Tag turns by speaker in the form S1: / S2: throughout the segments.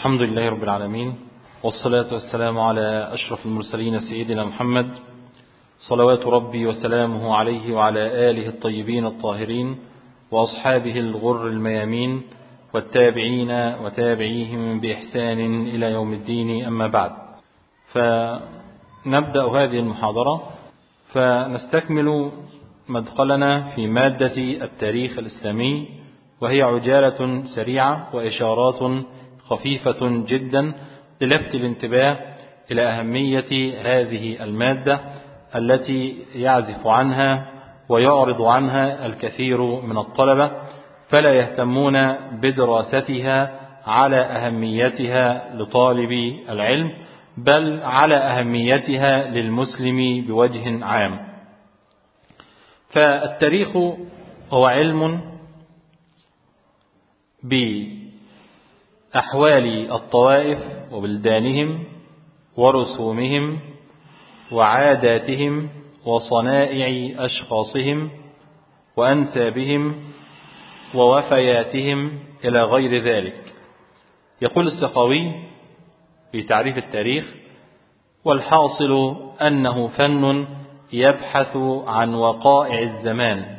S1: الحمد لله رب العالمين والصلاة والسلام على أشرف المرسلين سيدنا محمد صلوات ربي وسلامه عليه وعلى آله الطيبين الطاهرين وأصحابه الغر الميامين والتابعين وتابعيهم بإحسان إلى يوم الدين أما بعد فنبدأ هذه المحاضرة فنستكمل مدخلنا في مادة التاريخ الإسلامي وهي عجالة سريعة وإشارات خفيفة جدا للفت الانتباه إلى أهمية هذه المادة التي يعزف عنها ويعرض عنها الكثير من الطلبة فلا يهتمون بدراستها على أهميتها لطالب العلم بل على أهميتها للمسلم بوجه عام فالتاريخ هو علم بأحوال الطوائف وبلدانهم ورسومهم وعاداتهم وصنائع أشخاصهم وأنسابهم ووفياتهم إلى غير ذلك يقول السخاوي في تعريف التاريخ والحاصل أنه فن يبحث عن وقائع الزمان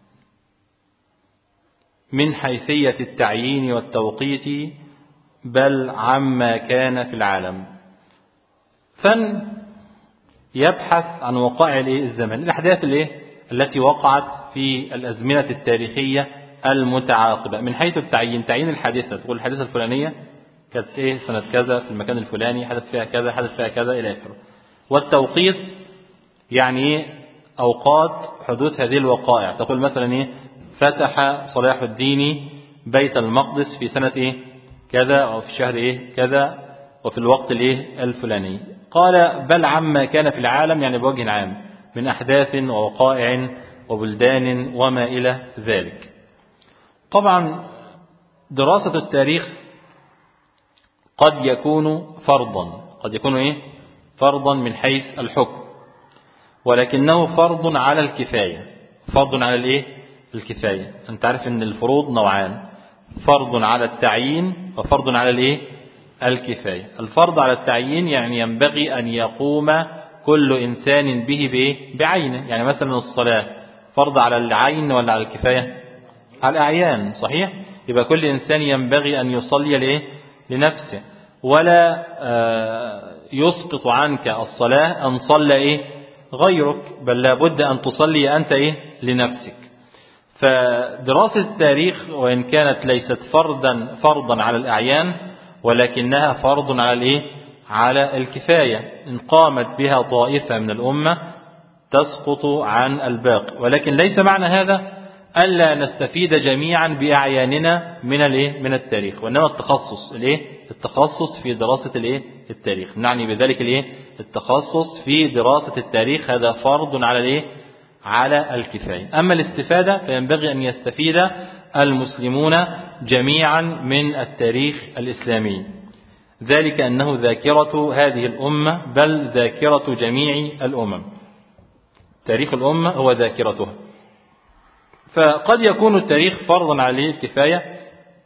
S1: من حيثية التعيين والتوقيت بل عما كان في العالم فن يبحث عن وقائع الزمان الأحداث التي وقعت في الأزمنة التاريخية المتعاقبة من حيث التعيين تعيين الحادثة تقول الحادثة الفلانية كانت ايه سنة كذا في المكان الفلاني حدث فيها كذا حدث فيها كذا إلى آخره والتوقيت يعني أوقات حدوث هذه الوقائع تقول مثلا إيه فتح صلاح الدين بيت المقدس في سنة إيه كذا أو في شهر إيه كذا وفي الوقت الإيه الفلاني قال بل عما كان في العالم يعني بوجه عام من أحداث ووقائع وبلدان وما إلى ذلك طبعا دراسة التاريخ قد يكون فرضا قد يكون إيه فرضا من حيث الحكم ولكنه فرض على الكفاية فرض على الإيه الكفاية أنت عارف أن الفروض نوعان فرض على التعيين وفرض على الإيه الكفاية الفرض على التعيين يعني ينبغي أن يقوم كل إنسان به بإيه بعينه يعني مثلا الصلاة فرض على العين ولا على الكفاية على الأعيان صحيح يبقى كل إنسان ينبغي أن يصلي لإيه لنفسه ولا يسقط عنك الصلاة أن صلى إيه غيرك بل لابد أن تصلي أنت إيه لنفسك فدراسة التاريخ وإن كانت ليست فرضا فرضا على الأعيان ولكنها فرض على الإيه على الكفاية إن قامت بها طائفة من الأمة تسقط عن الباقي ولكن ليس معنى هذا ألا نستفيد جميعا بأعياننا من الايه من التاريخ وإنما التخصص الايه التخصص في دراسة الايه التاريخ نعني بذلك الايه التخصص في دراسة التاريخ هذا فرض على الايه على الكفاية أما الاستفادة فينبغي أن يستفيد المسلمون جميعا من التاريخ الإسلامي ذلك أنه ذاكرة هذه الأمة بل ذاكرة جميع الأمم تاريخ الأمة هو ذاكرتها فقد يكون التاريخ فرضا عليه الكفاية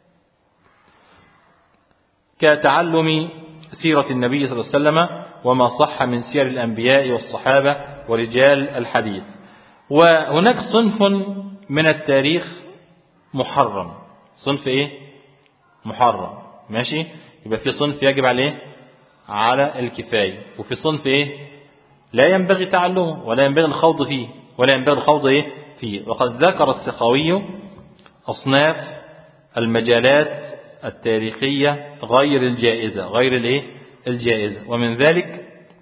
S1: كتعلم سيرة النبي صلى الله عليه وسلم وما صح من سير الأنبياء والصحابة ورجال الحديث وهناك صنف من التاريخ محرم صنف ايه محرم ماشي يبقى في صنف يجب عليه على الكفاية وفي صنف ايه لا ينبغي تعلمه ولا ينبغي الخوض فيه ولا ينبغي الخوض ايه فيه وقد ذكر السخاوي أصناف المجالات التاريخية غير الجائزة غير الايه الجائزة ومن ذلك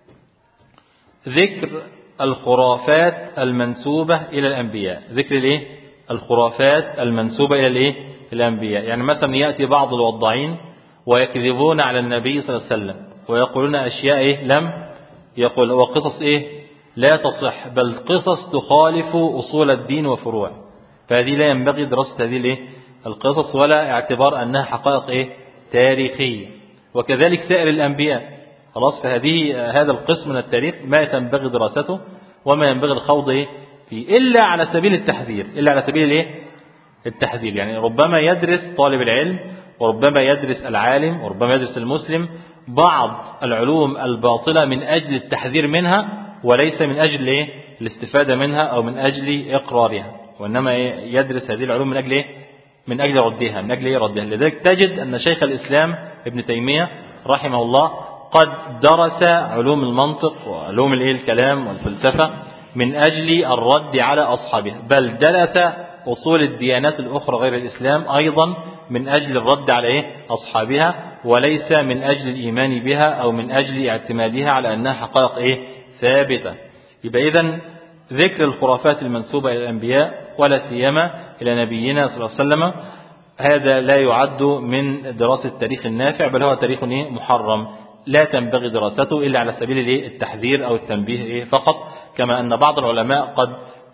S1: ذكر الخرافات المنسوبة إلى الأنبياء ذكر الايه الخرافات المنسوبة إلى الايه الأنبياء يعني مثلا يأتي بعض الوضعين ويكذبون على النبي صلى الله عليه وسلم ويقولون أشياء إيه لم يقول وقصص إيه لا تصح بل قصص تخالف أصول الدين وفروع فهذه لا ينبغي دراسة هذه الايه القصص ولا اعتبار أنها حقائق إيه تاريخية وكذلك سائر الأنبياء خلاص فهذه هذا القسم من التاريخ ما ينبغي دراسته وما ينبغي الخوض إيه فيه إلا على سبيل التحذير إلا على سبيل الإيه التحذير يعني ربما يدرس طالب العلم وربما يدرس العالم وربما يدرس المسلم بعض العلوم الباطلة من أجل التحذير منها وليس من أجل إيه؟ الاستفادة منها أو من أجل إقرارها وإنما يدرس هذه العلوم من أجل إيه؟ من أجل ردها من أجل إيه ردها لذلك تجد أن شيخ الإسلام ابن تيمية رحمه الله قد درس علوم المنطق وعلوم الإيه الكلام والفلسفة من أجل الرد على أصحابها بل درس أصول الديانات الأخرى غير الإسلام أيضا من أجل الرد على إيه؟ أصحابها وليس من أجل الإيمان بها أو من أجل اعتمادها على أنها حقائق إيه؟ ثابتة يبقى إذن ذكر الخرافات المنسوبة إلى الأنبياء ولا سيما إلى نبينا صلى الله عليه وسلم هذا لا يعد من دراسة التاريخ النافع بل هو تاريخ إيه؟ محرم لا تنبغي دراسته إلا على سبيل التحذير أو التنبيه إيه؟ فقط كما أن بعض العلماء قد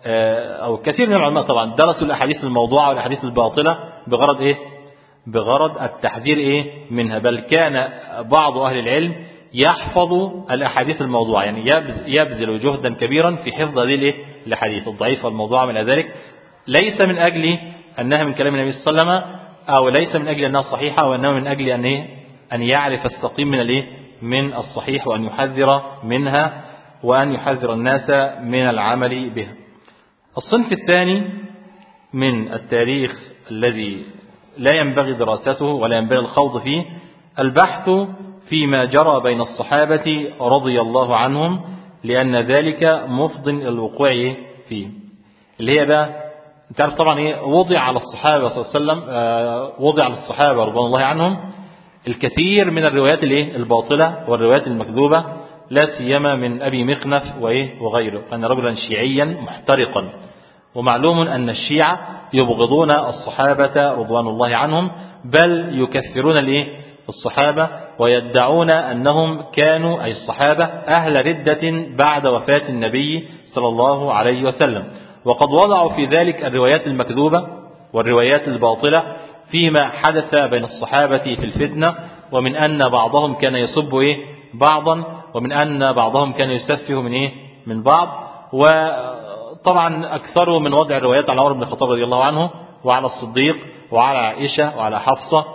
S1: أو كثير من العلماء طبعا درسوا الأحاديث الموضوعة والأحاديث الباطلة بغرض إيه بغرض التحذير إيه منها بل كان بعض أهل العلم يحفظ الأحاديث الموضوعة يعني يبذل جهدا كبيرا في حفظ هذه الإيه الأحاديث الضعيفة الموضوعة من ذلك ليس من أجل أنها من كلام النبي صلى الله عليه وسلم أو ليس من أجل أنها صحيحة وإنما من أجل أن إيه أن يعرف السقيم من الإيه من الصحيح وأن يحذر منها وأن يحذر الناس من العمل بها الصنف الثاني من التاريخ الذي لا ينبغي دراسته ولا ينبغي الخوض فيه البحث فيما جرى بين الصحابة رضي الله عنهم لأن ذلك مفض الوقوع فيه اللي هي بقى انت عارف طبعا ايه وضع على الصحابة صلى الله عليه وسلم وضع على الصحابة رضوان الله عنهم الكثير من الروايات الايه الباطلة والروايات المكذوبة لا سيما من أبي مخنف وإيه وغيره كان رجلا شيعيا محترقا ومعلوم أن الشيعة يبغضون الصحابة رضوان الله عنهم بل يكفرون الايه الصحابة ويدعون أنهم كانوا أي الصحابة أهل ردة بعد وفاة النبي صلى الله عليه وسلم وقد وضعوا في ذلك الروايات المكذوبة والروايات الباطلة فيما حدث بين الصحابة في الفتنة ومن أن بعضهم كان يصب إيه بعضا ومن أن بعضهم كان يسفه من إيه من بعض وطبعا أكثروا من وضع الروايات على عمر بن الخطاب رضي الله عنه وعلى الصديق وعلى عائشة وعلى حفصة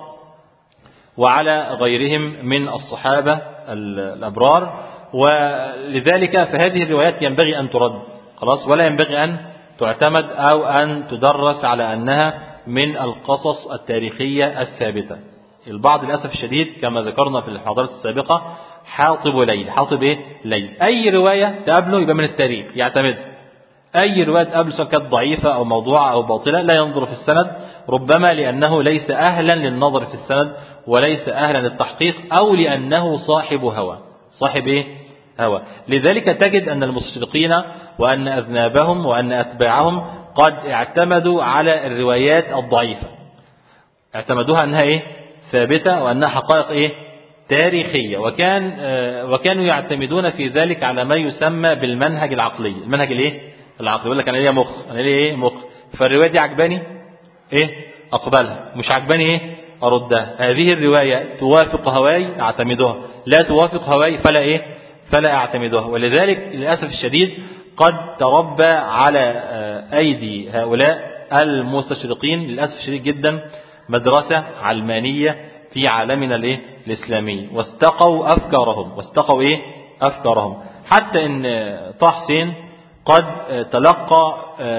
S1: وعلى غيرهم من الصحابة الأبرار ولذلك فهذه الروايات ينبغي أن ترد خلاص ولا ينبغي أن تعتمد أو أن تدرس على أنها من القصص التاريخية الثابتة البعض للأسف الشديد كما ذكرنا في الحضارات السابقة حاطب ليل حاطب إيه؟ ليل أي رواية تقابله يبقى من التاريخ يعتمد أي رواية تقابله سواء كانت ضعيفة أو موضوعة أو باطلة لا ينظر في السند ربما لأنه ليس أهلا للنظر في السند وليس أهلا للتحقيق أو لأنه صاحب هوى صاحب إيه؟ هوى لذلك تجد أن المستشرقين وأن أذنابهم وأن أتباعهم قد اعتمدوا على الروايات الضعيفة اعتمدوها أنها إيه؟ ثابتة وأنها حقائق إيه؟ تاريخية وكان وكانوا يعتمدون في ذلك على ما يسمى بالمنهج العقلي المنهج الايه العقلي يقول لك انا ليا مخ انا ليا ايه مخ فالروايه دي عجباني ايه اقبلها مش عجباني ايه اردها هذه الروايه توافق هواي اعتمدها لا توافق هواي فلا ايه فلا اعتمدها ولذلك للاسف الشديد قد تربى على ايدي هؤلاء المستشرقين للاسف الشديد جدا مدرسه علمانيه في عالمنا الايه الاسلامي واستقوا افكارهم واستقوا ايه افكارهم حتى ان طه حسين قد تلقى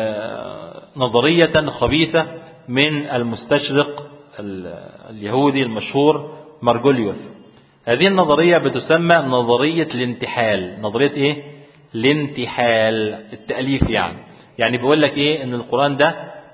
S1: نظرية خبيثة من المستشرق اليهودي المشهور مارجوليوس هذه النظرية بتسمى نظرية الانتحال نظرية ايه الانتحال التأليف يعني يعني بيقول لك ايه ان القرآن ده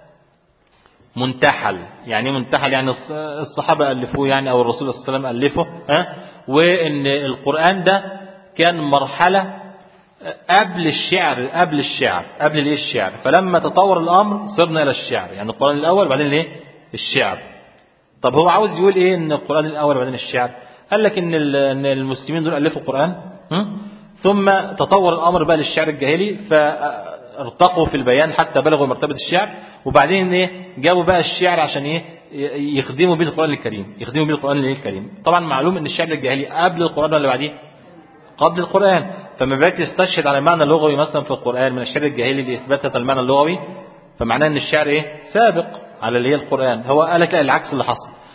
S1: منتحل يعني منتحل يعني الصحابة ألفوه يعني أو الرسول صلى الله عليه وسلم ألفه ها وإن القرآن ده كان مرحلة قبل الشعر قبل الشعر قبل الايه الشعر فلما تطور الأمر صرنا إلى الشعر يعني القرآن الأول وبعدين الايه الشعر طب هو عاوز يقول ايه ان القرآن الأول وبعدين الشعر قال لك ان ان المسلمين دول ألفوا القرآن ثم تطور الأمر بقى للشعر الجاهلي ف ارتقوا في البيان حتى بلغوا مرتبة الشعر وبعدين ايه جابوا بقى الشعر عشان ايه يخدموا بيه القرآن الكريم يخدموا بيه القرآن الكريم طبعا معلوم ان الشعر الجاهلي قبل القرآن ولا بعديه قبل القرآن فما بالك تستشهد على المعنى اللغوي مثلا في القرآن من الشعر الجاهلي لإثبات المعنى اللغوي فمعناه ان الشعر ايه سابق على اللي هي القرآن هو قال لك لا العكس اللي حصل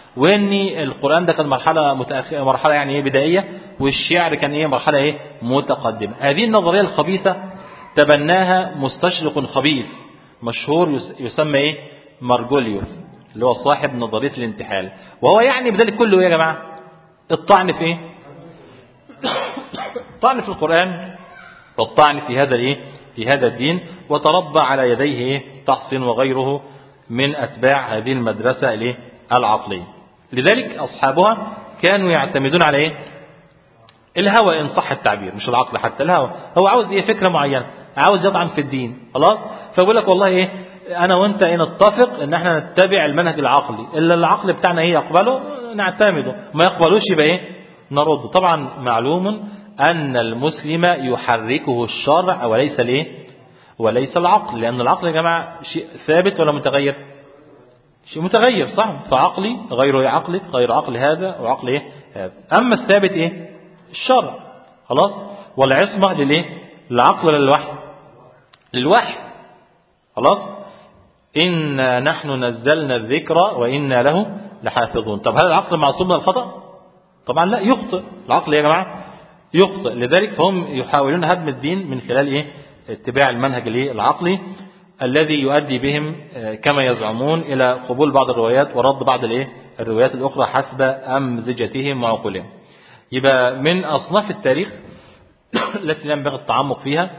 S1: وان القرآن ده كان مرحلة متأخرة مرحلة يعني ايه بدائية والشعر كان ايه مرحلة ايه متقدمة هذه النظرية الخبيثة تبناها مستشرق خبيث مشهور يسمى ايه مارجوليوس اللي هو صاحب نظرية الانتحال وهو يعني بذلك كله يا جماعة الطعن في ايه الطعن في القرآن والطعن في هذا الايه في هذا الدين وتربى على يديه ايه تحصن وغيره من أتباع هذه المدرسة الايه العقلية لذلك أصحابها كانوا يعتمدون على ايه الهوى إن صح التعبير مش العقل حتى الهوى هو عاوز ايه فكرة معينة عاوز يطعن في الدين خلاص فيقول لك والله ايه انا وانت ايه نتفق ان احنا نتبع المنهج العقلي الا العقل بتاعنا ايه يقبله نعتمده ما يقبلوش يبقى ايه نرد طبعا معلوم ان المسلم يحركه الشرع وليس الايه وليس العقل لان العقل يا جماعه شيء ثابت ولا متغير شيء متغير صح فعقلي غير عقلك غير عقل هذا وعقل ايه هذا اما الثابت ايه الشرع خلاص والعصمه للايه للعقل ولا للوحي للوحي خلاص إنا نحن نزلنا الذكر وإنا له لحافظون طب هل العقل معصوم من الخطأ طبعا لا يخطئ العقل يا جماعة يخطئ لذلك فهم يحاولون هدم الدين من خلال إيه اتباع المنهج العقلي الذي يؤدي بهم كما يزعمون إلى قبول بعض الروايات ورد بعض الإيه الروايات الأخرى حسب أمزجتهم وعقولهم يبقى من أصناف التاريخ التي لا ينبغي التعمق فيها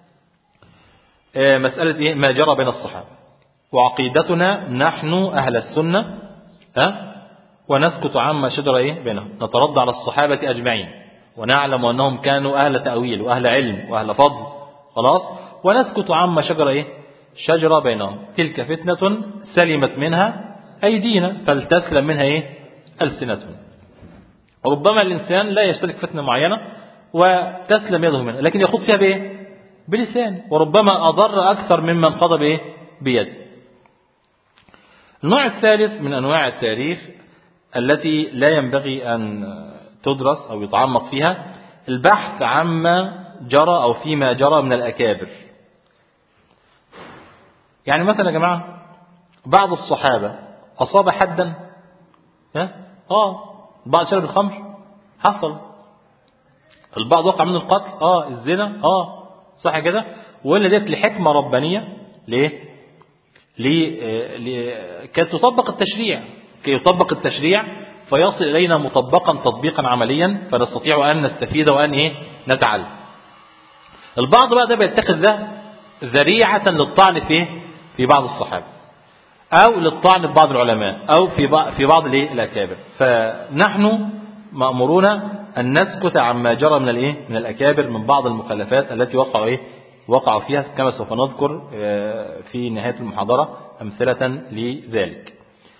S1: مسألة إيه ما جرى بين الصحابة وعقيدتنا نحن أهل السنة أه؟ ونسكت عما شجر إيه بينهم نترد على الصحابة أجمعين ونعلم أنهم كانوا أهل تأويل وأهل علم وأهل فضل خلاص ونسكت عما شجر إيه شجر بينهم تلك فتنة سلمت منها أيدينا فلتسلم منها إيه ألسنتهم ربما الإنسان لا يشترك فتنة معينة وتسلم يده منها لكن يخوض فيها بإيه بلسان وربما أضر أكثر ممن قضى بإيه بيده النوع الثالث من أنواع التاريخ التي لا ينبغي أن تدرس أو يتعمق فيها البحث عما جرى أو فيما جرى من الأكابر يعني مثلا يا جماعة بعض الصحابة أصاب حدا ها؟ آه بعض شرب الخمر حصل البعض وقع من القتل آه الزنا آه صح كده وإن ديت لحكمة ربانية ليه ليه كي تطبق التشريع كي يطبق التشريع فيصل إلينا مطبقا تطبيقا عمليا فنستطيع أن نستفيد وأن إيه نتعلم البعض بقى ده بيتخذ ده ذريعة للطعن في في بعض الصحابة أو للطعن في بعض العلماء أو في بعض في بعض الأكابر فنحن مأمورون أن نسكت عما جرى من الإيه من الأكابر من بعض المخلفات التي وقعوا إيه وقعوا فيها كما سوف نذكر في نهاية المحاضرة أمثلة لذلك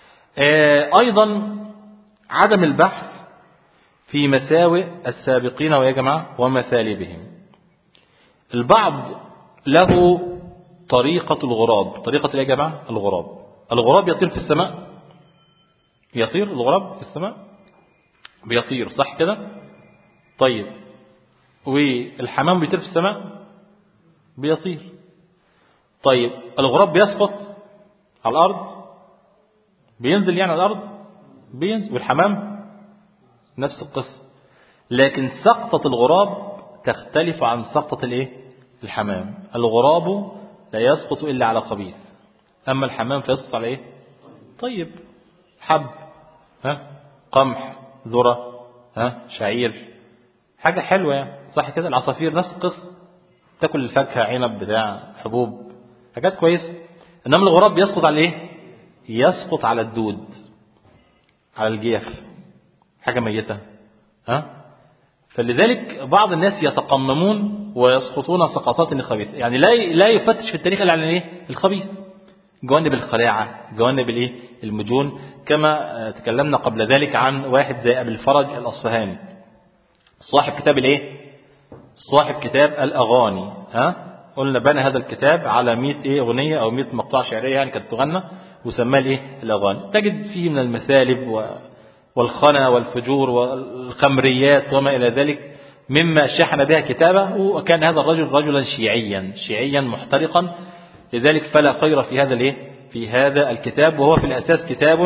S1: أيضا عدم البحث في مساوئ السابقين ويا جماعة ومثالبهم البعض له طريقة الغراب طريقة يا جماعة الغراب الغراب يطير في السماء يطير الغراب في السماء بيطير صح كده طيب والحمام بيطير في السماء بيطير طيب الغراب بيسقط على الأرض بينزل يعني على الأرض بينزل والحمام نفس القصة لكن سقطة الغراب تختلف عن سقطة الايه الحمام الغراب لا يسقط إلا على خبيث أما الحمام فيسقط على ايه طيب حب ها قمح ذرة ها شعير حاجة حلوة يعني صح كده العصافير نفس القصة تاكل الفاكهة عنب بتاع حبوب حاجات كويسة إنما الغراب بيسقط على ايه يسقط على الدود على الجيف حاجة ميتة ها فلذلك بعض الناس يتقممون ويسقطون سقطات خبيثة يعني لا لا يفتش في التاريخ الا عن الايه الخبيث جوانب الخلاعة جوانب الايه المجون كما تكلمنا قبل ذلك عن واحد زي ابي الفرج الاصفهاني صاحب كتاب الايه صاحب كتاب الاغاني ها قلنا بنى هذا الكتاب على 100 ايه اغنيه او 100 مقطع شعريه يعني كانت تغنى وسماه الايه الاغاني تجد فيه من المثالب و والخنا والفجور والخمريات وما إلى ذلك مما شحن بها كتابه وكان هذا الرجل رجلا شيعيا شيعيا محترقا لذلك فلا خير في هذا الايه في هذا الكتاب وهو في الأساس كتاب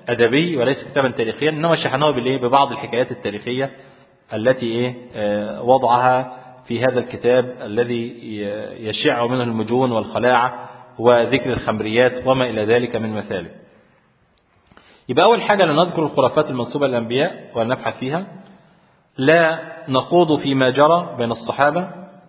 S1: أدبي وليس كتابا تاريخيا إنما شحنه بالإيه ببعض الحكايات التاريخية التي إيه وضعها في هذا الكتاب الذي يشع منه المجون والخلاعة وذكر الخمريات وما إلى ذلك من مثال يبقى أول حاجة لنذكر الخرافات المنصوبة للأنبياء ونبحث فيها لا نخوض فيما جرى بين الصحابة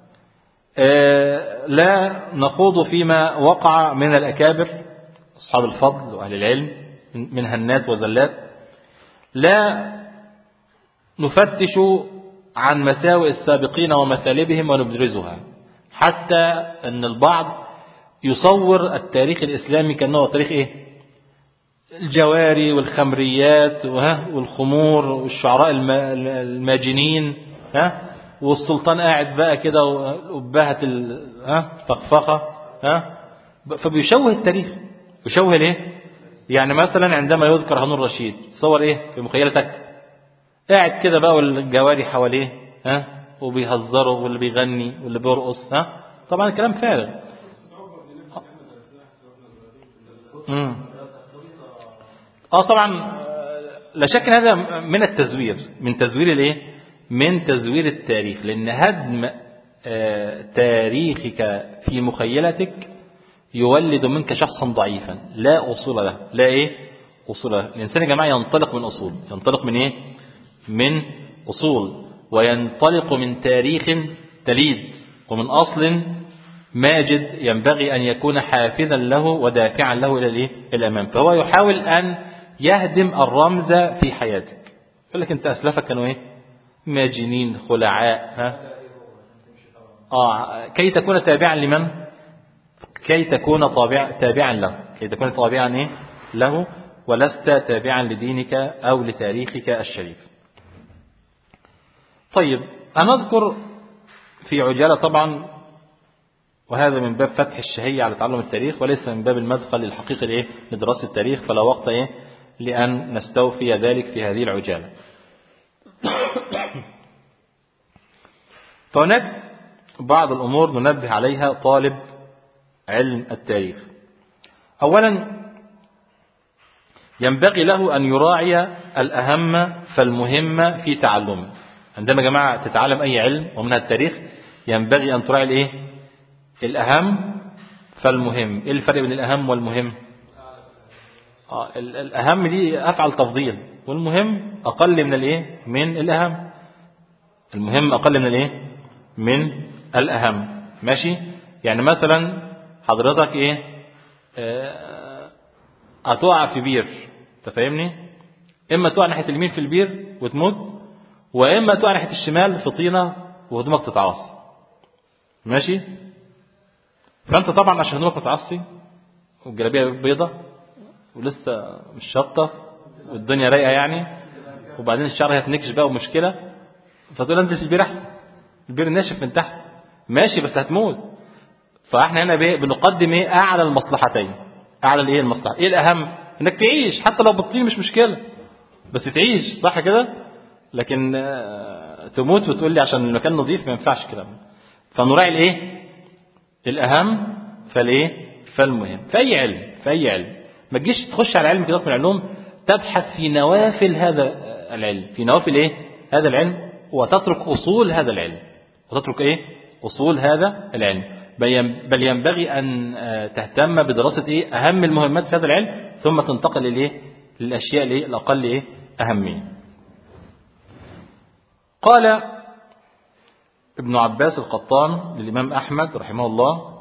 S1: لا نخوض فيما وقع من الأكابر أصحاب الفضل وأهل العلم من هنات وزلات لا نفتش عن مساوئ السابقين ومثالبهم ونبرزها حتى أن البعض يصور التاريخ الإسلامي كأنه تاريخ إيه الجواري والخمريات والخمور والشعراء الماجنين ها والسلطان قاعد بقى كده وأبهة الفخفخة ها فبيشوه التاريخ يشوه ليه يعني مثلا عندما يذكر هارون الرشيد صور ايه في مخيلتك قاعد كده بقى والجواري حواليه ها وبيهزروا واللي بيغني واللي بيرقص ها طبعا الكلام فارغ امم اه طبعا لا شك ان هذا من التزوير من تزوير الايه من تزوير التاريخ لان هدم تاريخك في مخيلتك يولد منك شخصا ضعيفا لا اصول له لا ايه اصول له الانسان يا جماعه ينطلق من اصول ينطلق من ايه من اصول وينطلق من تاريخ تليد ومن اصل ماجد ينبغي أن يكون حافظا له ودافعا له إلى الأمام فهو يحاول أن يهدم الرمز في حياتك يقول لك أنت أسلافك كانوا إيه ماجنين خلعاء ها؟ آه كي تكون تابعا لمن كي تكون طابع تابعا له كي تكون تابعا إيه؟ له ولست تابعا لدينك أو لتاريخك الشريف طيب هنذكر في عجالة طبعا وهذا من باب فتح الشهية على تعلم التاريخ وليس من باب المدخل الحقيقي لإيه؟ لدراسة التاريخ فلا وقت إيه؟ لأن نستوفي ذلك في هذه العجالة فهناك بعض الأمور ننبه عليها طالب علم التاريخ أولا ينبغي له أن يراعي الأهم فالمهم في تعلمه عندما يا جماعة تتعلم أي علم ومنها التاريخ ينبغي أن تراعي الإيه؟ الأهم فالمهم إيه الفرق بين الأهم والمهم آه الأهم دي أفعل تفضيل والمهم أقل من الإيه من الأهم المهم أقل من الإيه من الأهم ماشي يعني مثلا حضرتك إيه آه هتقع في بير تفهمني إما تقع ناحية اليمين في البير وتموت وإما تقع ناحية الشمال في طينة وهدومك تتعاص ماشي فانت طبعا عشان هدومك متعصي والجلابيه بيضة ولسه مش شطه والدنيا رايقه يعني وبعدين الشعر هيتنكش بقى ومشكله فتقول انزل في البير احسن البير ناشف من تحت ماشي بس هتموت فاحنا هنا بنقدم ايه اعلى المصلحتين اعلى الايه المصلحه ايه الاهم انك تعيش حتى لو بالطين مش مشكله بس تعيش صح كده لكن تموت وتقول لي عشان المكان نظيف ما ينفعش كده فنراعي الايه الأهم فالايه فالمهم في أي علم في أي علم ما تجيش تخش على علم كده من العلوم تبحث في نوافل هذا العلم في نوافل ايه هذا العلم وتترك أصول هذا العلم وتترك ايه أصول هذا العلم بل ينبغي أن تهتم بدراسة ايه أهم المهمات في هذا العلم ثم تنتقل إليه للأشياء الايه الأقل ايه أهمية قال ابن عباس القطان للإمام أحمد رحمه الله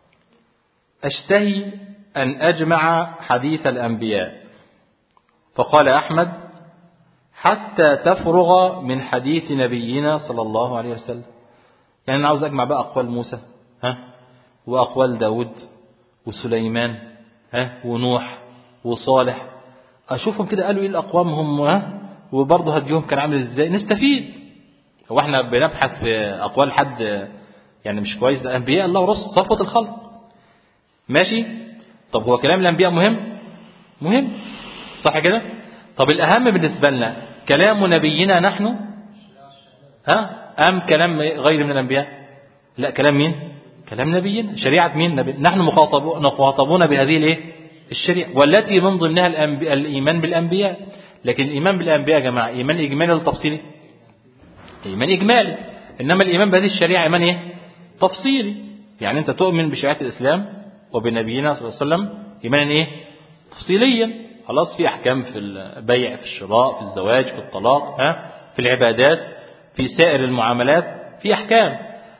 S1: أشتهي أن أجمع حديث الأنبياء فقال أحمد حتى تفرغ من حديث نبينا صلى الله عليه وسلم يعني أنا عاوز أجمع بقى أقوال موسى ها وأقوال داود وسليمان ها ونوح وصالح أشوفهم كده قالوا إيه الأقوام هم ها وبرضه هديهم كان عامل إزاي نستفيد هو احنا بنبحث في أقوال حد يعني مش كويس ده أنبياء الله ورسل صفوة الخلق ماشي طب هو كلام الأنبياء مهم مهم صح كده طب الأهم بالنسبة لنا كلام نبينا نحن ها أم كلام غير من الأنبياء لا كلام مين كلام نبينا شريعة مين نبي. نحن مخاطبون مخاطبون بهذه الايه الشريعة والتي من ضمنها الأنبياء الإيمان بالأنبياء لكن الإيمان بالأنبياء يا جماعة إيمان إجمالي ولا تفصيلي إيمان إجمالي إنما الإيمان بهذه الشريعة إيمان إيه تفصيلي يعني أنت تؤمن بشريعة الإسلام وبنبينا صلى الله عليه وسلم إيمانا إيه تفصيليا خلاص في أحكام في البيع في الشراء في الزواج في الطلاق ها في العبادات في سائر المعاملات في أحكام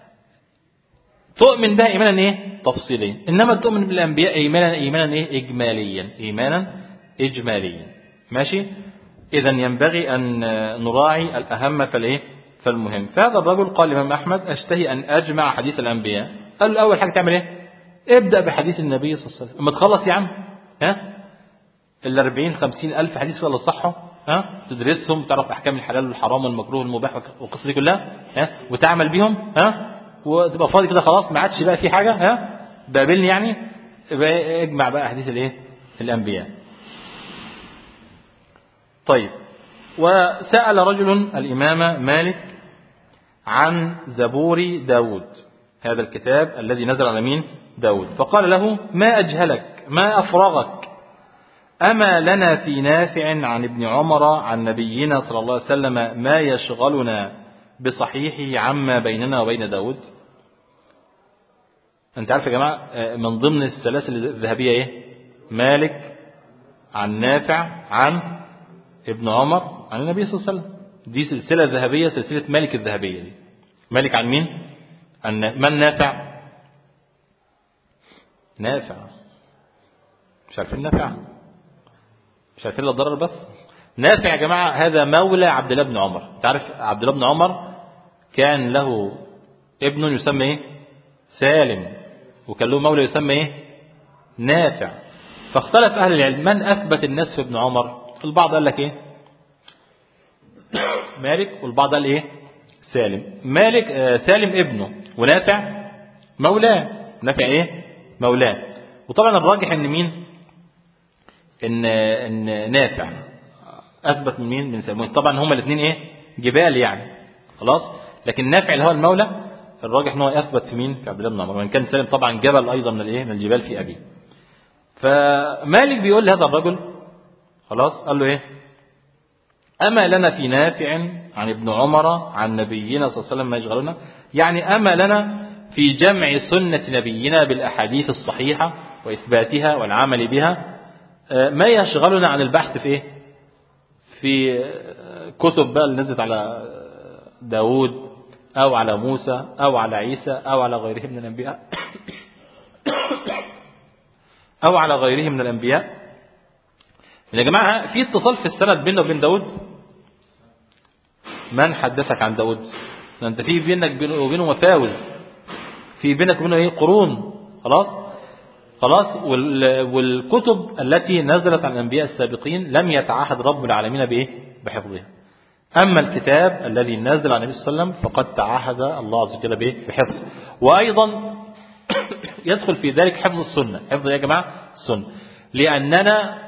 S1: تؤمن بها إيمانا إيه تفصيليا إنما تؤمن بالأنبياء إيمانا إيمانا إيه إجماليا إيمانا إجماليا ماشي إذا ينبغي أن نراعي الأهم فالإيه فالمهم فهذا الرجل قال الإمام أحمد أشتهي أن أجمع حديث الأنبياء قال له أول حاجة تعمل إيه ابدأ بحديث النبي صلى الله عليه وسلم اما تخلص يا عم ها ال 40 50 ألف حديث ولا صحوا ها تدرسهم تعرف أحكام الحلال والحرام والمكروه والمباح والقصة دي كلها ها وتعمل بيهم ها وتبقى فاضي كده خلاص ما عادش بقى في حاجة ها بقابلني يعني يبقى اجمع بقى أحاديث الايه الأنبياء طيب وسأل رجل الإمام مالك عن زبور داود هذا الكتاب الذي نزل على مين داود فقال له ما أجهلك ما أفرغك أما لنا في نافع عن ابن عمر عن نبينا صلى الله عليه وسلم ما يشغلنا بصحيحه عما بيننا وبين داود أنت عارف يا جماعة من ضمن السلاسل الذهبية إيه مالك عن نافع عن ابن عمر عن النبي صلى الله عليه وسلم دي سلسلة ذهبية سلسلة مالك الذهبية دي مالك عن مين عن من نافع نافع مش عارفين نافع مش عارفين الضرر بس نافع يا جماعة هذا مولى عبد الله بن عمر تعرف عبد الله بن عمر كان له ابن يسمى ايه سالم وكان له مولى يسمى ايه نافع فاختلف أهل العلم من أثبت الناس في ابن عمر البعض قال لك ايه مالك والبعض قال ايه سالم مالك آه سالم ابنه ونافع مولاه نافع ايه مولاه وطبعا الراجح ان مين ان ان نافع اثبت من مين من سالم طبعا هما الاثنين ايه جبال يعني خلاص لكن نافع اللي هو المولى الراجح ان هو اثبت في مين في عبد الله بن عمر وان كان سالم طبعا جبل ايضا من الايه من الجبال في ابيه فمالك بيقول لهذا الرجل خلاص قال له ايه أما لنا في نافع عن ابن عمر عن نبينا صلى الله عليه وسلم ما يشغلنا يعني أما لنا في جمع سنة نبينا بالأحاديث الصحيحة وإثباتها والعمل بها ما يشغلنا عن البحث في إيه في كتب بقى اللي نزلت على داود أو على موسى أو على عيسى أو على غيره من الأنبياء أو على غيره من الأنبياء يا جماعة في اتصال في السند بيننا وبين داود من حدثك عن داود انت في بينك وبينه مفاوز في بينك وبينه ايه قرون خلاص خلاص والكتب التي نزلت عن الانبياء السابقين لم يتعهد رب العالمين بايه بحفظها اما الكتاب الذي نزل عن النبي صلى الله عليه وسلم فقد تعهد الله عز وجل بايه بحفظه وايضا يدخل في ذلك حفظ السنه حفظ يا جماعه السنه لاننا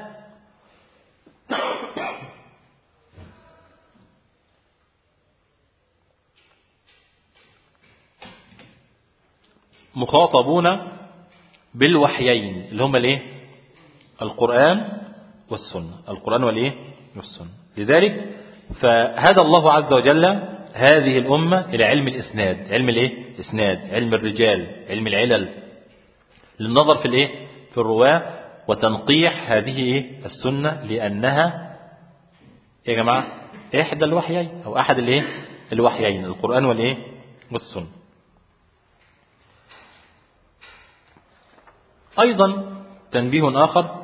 S1: مخاطبون بالوحيين اللي هم الايه القرآن والسنة القرآن والايه والسنة لذلك فهدى الله عز وجل هذه الأمة إلى علم الإسناد علم الايه إسناد علم الرجال علم العلل للنظر في الايه في الرواة وتنقيح هذه ايه السنة لأنها يا جماعة إحدى الوحيين أو أحد الايه الوحيين القرآن والايه والسنة أيضا تنبيه آخر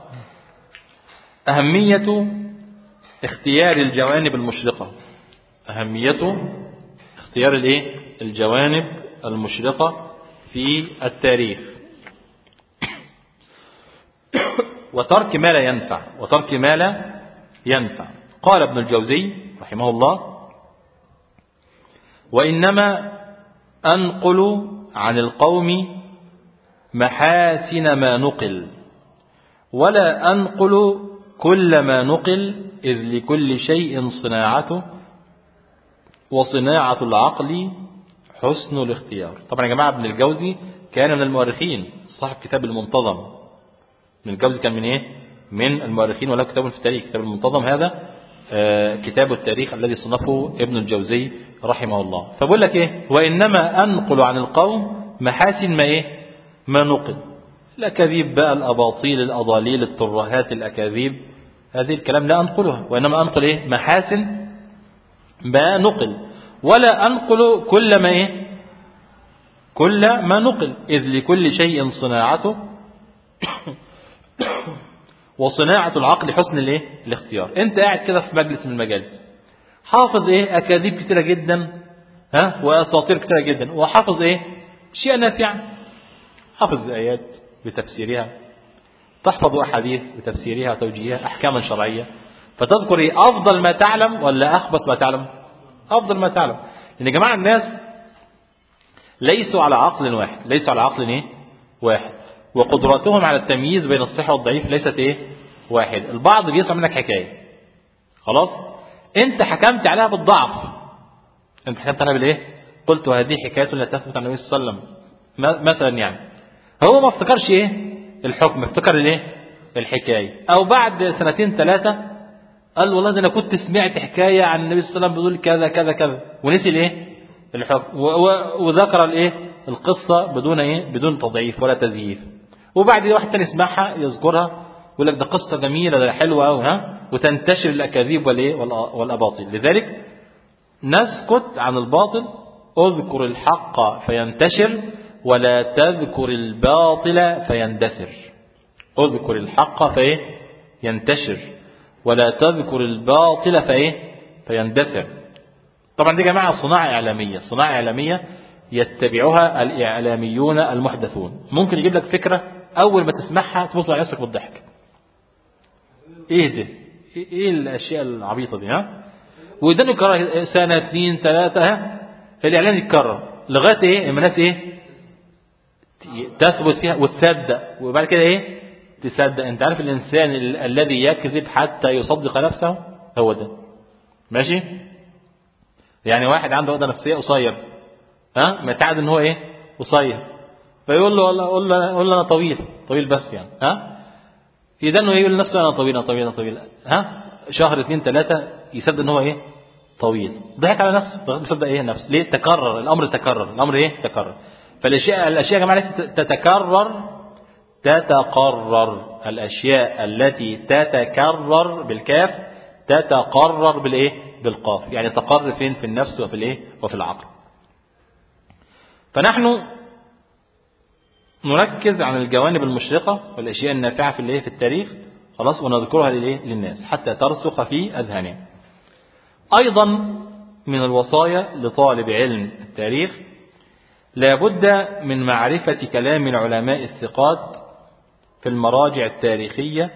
S1: أهمية اختيار الجوانب المشرقة أهمية اختيار الايه الجوانب المشرقة في التاريخ وترك ما لا ينفع وترك ما لا ينفع قال ابن الجوزي رحمه الله وإنما أنقل عن القوم محاسن ما نقل ولا أنقل كل ما نقل إذ لكل شيء صناعته وصناعة العقل حسن الاختيار طبعا يا جماعة ابن الجوزي كان من المؤرخين صاحب كتاب المنتظم ابن الجوزي كان من ايه من المؤرخين وله كتاب في التاريخ كتاب المنتظم هذا آه كتاب التاريخ الذي صنفه ابن الجوزي رحمه الله فبقول لك ايه وانما انقل عن القوم محاسن ما ايه ما نقل الاكاذيب بقى الاباطيل الاضاليل الترهات الاكاذيب هذه الكلام لا انقلها وانما انقل ايه محاسن ما نقل ولا انقل كل ما ايه كل ما نقل إذ لكل شيء صناعته وصناعة العقل حسن الايه الاختيار انت قاعد كده في مجلس من المجالس حافظ ايه اكاذيب كتيرة جدا ها واساطير كتيرة جدا وحافظ ايه اشياء نافعة حافظ ايات بتفسيرها تحفظ احاديث بتفسيرها وتوجيهها احكاما شرعية فتذكر ايه افضل ما تعلم ولا اخبث ما تعلم افضل ما تعلم لان يا جماعة الناس ليسوا على عقل واحد ليسوا على عقل ايه واحد وقدراتهم على التمييز بين الصحة والضعيف ليست ايه واحد البعض بيسمع منك حكاية خلاص انت حكمت عليها بالضعف انت حكمت عليها بالايه قلت وهذه حكاية لا تثبت عن النبي صلى الله عليه وسلم مثلا يعني هو ما افتكرش ايه الحكم افتكر الايه الحكاية او بعد سنتين ثلاثة قال والله ده انا كنت سمعت حكاية عن النبي صلى الله عليه وسلم بيقول كذا كذا كذا ونسي الايه الحكم وذكر الايه القصة بدون ايه بدون تضعيف ولا تزييف وبعد واحد تاني يسمعها يذكرها يقول لك ده قصة جميلة ده حلوة قوي ها وتنتشر الاكاذيب والايه والاباطيل لذلك نسكت عن الباطل اذكر الحق فينتشر ولا تذكر الباطل فيندثر اذكر الحق فايه ينتشر ولا تذكر الباطل فايه فيندثر طبعا دي جماعة صناعة إعلامية صناعة إعلامية يتبعها الإعلاميون المحدثون ممكن يجيب لك فكرة أول ما تسمعها تموت على نفسك بالضحك إيه ده إيه الأشياء العبيطة دي ها وده يكرر سنة اثنين ثلاثة ها الإعلان يتكرر لغاية إيه الناس إيه تثبت فيها وتصدق وبعد كده إيه تصدق أنت عارف الإنسان ال الذي يكذب حتى يصدق نفسه هو ده ماشي يعني واحد عنده عقده نفسيه قصير ها متعد ان هو ايه قصير فيقول له والله قول له قول له انا طويل طويل بس يعني ها اذا انه يقول لنفسه انا طويل انا طويل انا طويل ها شهر اثنين ثلاثه يصدق ان هو ايه طويل ضحك على نفسه بيصدق ايه نفسه ليه تكرر الامر تكرر الامر ايه تكرر فالاشياء الاشياء يا جماعه تتكرر تتقرر الاشياء التي تتكرر بالكاف تتقرر بالايه بالقاف يعني تقر فين في النفس وفي الايه وفي العقل فنحن نركز عن الجوانب المشرقة والأشياء النافعة في الايه في التاريخ خلاص ونذكرها للايه للناس حتى ترسخ في أذهانهم أيضا من الوصايا لطالب علم التاريخ لابد من معرفة كلام العلماء الثقات في المراجع التاريخية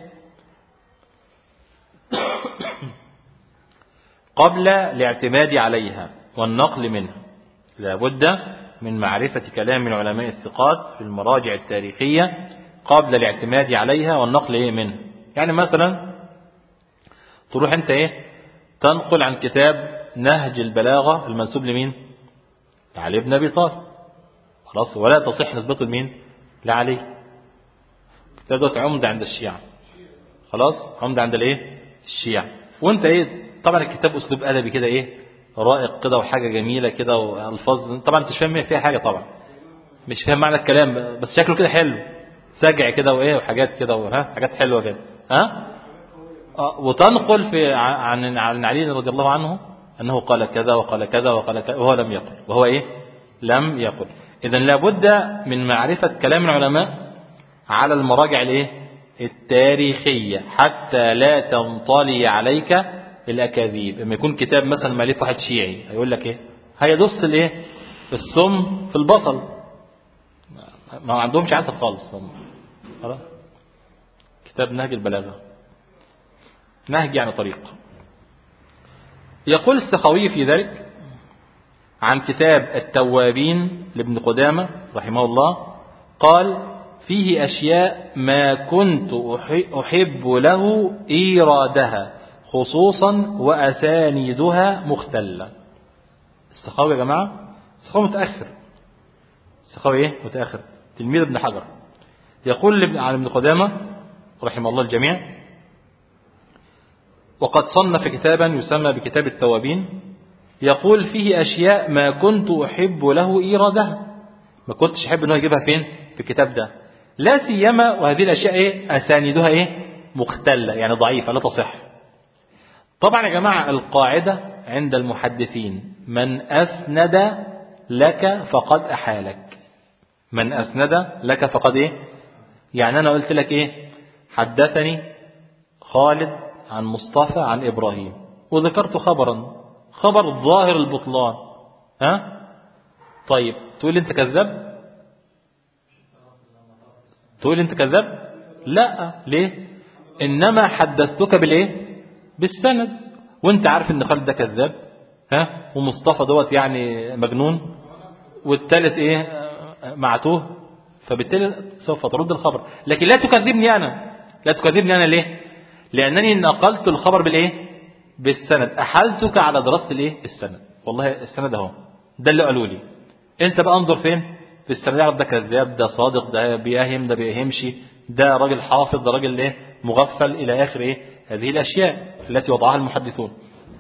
S1: قبل الاعتماد عليها والنقل منها لابد من معرفة كلام العلماء الثقات في المراجع التاريخية قبل الاعتماد عليها والنقل إيه منها يعني مثلا تروح انت ايه تنقل عن كتاب نهج البلاغة المنسوب لمين لعلي بن ابي طالب خلاص ولا تصح نسبته لمين لعلي كتاب دوت عمدة عند الشيعة خلاص عمدة عند الايه الشيعة وانت ايه طبعا الكتاب اسلوب ادبي كده ايه رائق كده وحاجة جميلة كده والفاظ طبعا انت مش فاهم فيها حاجة طبعا مش فاهم معنى الكلام بس شكله كده حلو سجع كده وايه وحاجات كده وها حاجات حلوة كده ها آه وتنقل في عن عن علي رضي الله عنه انه قال كذا وقال كذا وقال كذا وهو لم يقل وهو ايه لم يقل اذا لابد من معرفة كلام العلماء على المراجع الايه التاريخية حتى لا تنطلي عليك الاكاذيب لما يكون كتاب مثلا مالف واحد شيعي هيقول لك ايه هيدص الايه السم في البصل ما عندهمش عسل خالص هم خلاص كتاب نهج البلاغه نهج يعني طريق يقول السخاوي في ذلك عن كتاب التوابين لابن قدامة رحمه الله قال فيه أشياء ما كنت أحب له إيرادها خصوصا وأسانيدها مختلة السخاوي يا جماعة السخاوي متأخر السخاوي ايه متأخر تلميذ ابن حجر يقول عن ابن قدامة رحم الله الجميع وقد صنف كتابا يسمى بكتاب التوابين يقول فيه أشياء ما كنت أحب له إيرادها ما كنتش أحب أنه يجيبها فين في الكتاب ده لا سيما وهذه الأشياء إيه أساندها إيه مختلة يعني ضعيفة لا تصح طبعا يا جماعة القاعدة عند المحدثين من أسند لك فقد أحالك من أسند لك فقد إيه يعني أنا قلت لك إيه حدثني خالد عن مصطفى عن إبراهيم وذكرت خبرا خبر ظاهر البطلان ها طيب تقول لي انت كذاب تقول لي انت كذاب لا ليه انما حدثتك بالايه بالسند وانت عارف ان خالد ده كذاب ها ومصطفى دوت يعني مجنون والثالث ايه معتوه فبالتالي سوف ترد الخبر لكن لا تكذبني انا لا تكذبني انا ليه لانني نقلت الخبر بالايه بالسند احلتك على دراسه الايه السند والله السند اهو ده اللي قالوا لي انت بقى انظر فين في السند يعرف ده كذاب ده صادق ده بيهم ده بيهمش ده راجل حافظ ده راجل ايه مغفل الى اخر ايه هذه الاشياء التي وضعها المحدثون